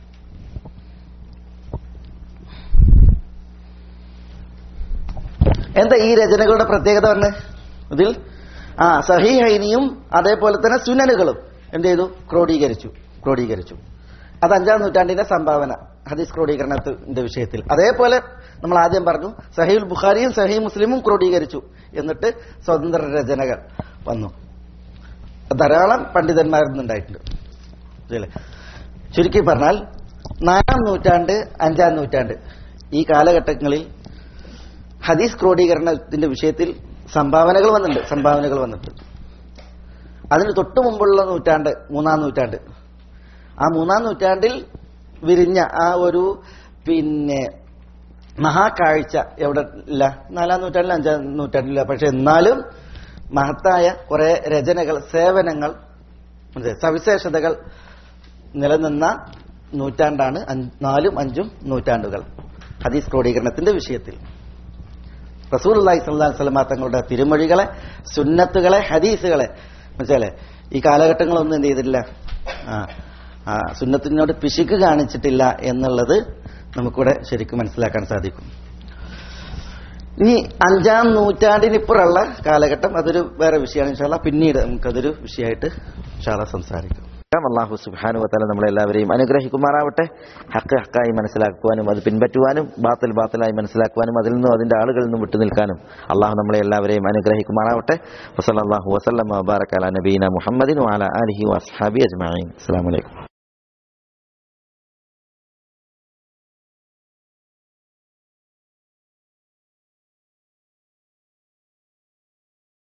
എന്താ ഈ രചനകളുടെ പ്രത്യേകത പറഞ്ഞ് ഇതിൽ ആ സഹീഹൈനിയും അതേപോലെ തന്നെ സുനനുകളും എന്ത് ചെയ്തു ക്രോഡീകരിച്ചു ക്രോഡീകരിച്ചു അത് അഞ്ചാം നൂറ്റാണ്ടിന്റെ സംഭാവന ഹദീസ് ക്രോഡീകരണത്തിന്റെ വിഷയത്തിൽ അതേപോലെ നമ്മൾ ആദ്യം പറഞ്ഞു സഹീൽ ബുഖാരിയും സഹീ മുസ്ലിമും ക്രോഡീകരിച്ചു എന്നിട്ട് സ്വതന്ത്ര രചനകൾ വന്നു ധാരാളം പണ്ഡിതന്മാരുന്നുണ്ടായിട്ടുണ്ട് ശരിയല്ലേ? ചുരുക്കി പറഞ്ഞാൽ നാലാം നൂറ്റാണ്ട് അഞ്ചാം നൂറ്റാണ്ട് ഈ കാലഘട്ടങ്ങളിൽ ഹദീസ് ക്രോഡീകരണത്തിന്റെ വിഷയത്തിൽ സംഭാവനകൾ വന്നിട്ടുണ്ട് സംഭാവനകൾ വന്നിട്ടുണ്ട് അതിന് തൊട്ടു മുമ്പുള്ള നൂറ്റാണ്ട് മൂന്നാം നൂറ്റാണ്ട് ആ മൂന്നാം നൂറ്റാണ്ടിൽ വിരിഞ്ഞ ആ ഒരു പിന്നെ മഹാകാഴ്ച എവിടെ ഇല്ല നാലാം നൂറ്റാണ്ടിൽ അഞ്ചാം നൂറ്റാണ്ടിലില്ല പക്ഷെ എന്നാലും മഹത്തായ കുറെ രചനകൾ സേവനങ്ങൾ മനസ്സിലായോ? സവിശേഷതകൾ നിലനിന്ന നൂറ്റാണ്ടാണ് അഞ്ച്- നാലും അഞ്ചും നൂറ്റാണ്ടുകൾ ഹദീസ് ക്രോഡീകരണത്തിന്റെ വിഷയത്തിൽ റസൂൽ അള്ളാഹി സ്വല്ലാ വസ്ലമ തങ്ങളുടെ തിരുമൊഴികളെ സുന്നത്തുകളെ ഹദീസുകളെ മനസ്സിലെ ഈ കാലഘട്ടങ്ങളൊന്നും എന്ത് ചെയ്തിട്ടില്ല ആ ആ സുന്നത്തിനോട് പിശുക്ക് കാണിച്ചിട്ടില്ല എന്നുള്ളത് നമുക്കിവിടെ ശരിക്കും മനസ്സിലാക്കാൻ സാധിക്കും ഇനി അഞ്ചാം നൂറ്റാണ്ടിനിപ്പുറമുള്ള കാലഘട്ടം അതൊരു വേറെ വിഷയമാണ് ഇൻഷാല്ല പിന്നീട് നമുക്കതൊരു വിഷയമായിട്ട് ഇൻഷാല്ല സംസാരിക്കാം അള്ളാഹു സുബാനു വത്താല നമ്മളെല്ലാവരെയും അനുഗ്രഹിക്കുമാറാവട്ടെ ഹക്ക് ഹക്കായി മനസ്സിലാക്കുവാനും അത് പിൻപറ്റുവാനും ബാത്തിൽ ബാത്തിലായി മനസ്സിലാക്കുവാനും അതിൽ നിന്നും അതിന്റെ ആളുകളിൽ നിന്നും വിട്ടുനിൽക്കാനും അള്ളാഹു നമ്മളെ എല്ലാവരെയും അനുഗ്രഹിക്കുമാറാവട്ടെ വസല്ലാഹു വസ്ലം ബാറക്കാല നബീന മുഹമ്മദിൻ വാല അലഹി വസ്ഹാബി അജ്മാൻ അസ്സാം വലൈക്കും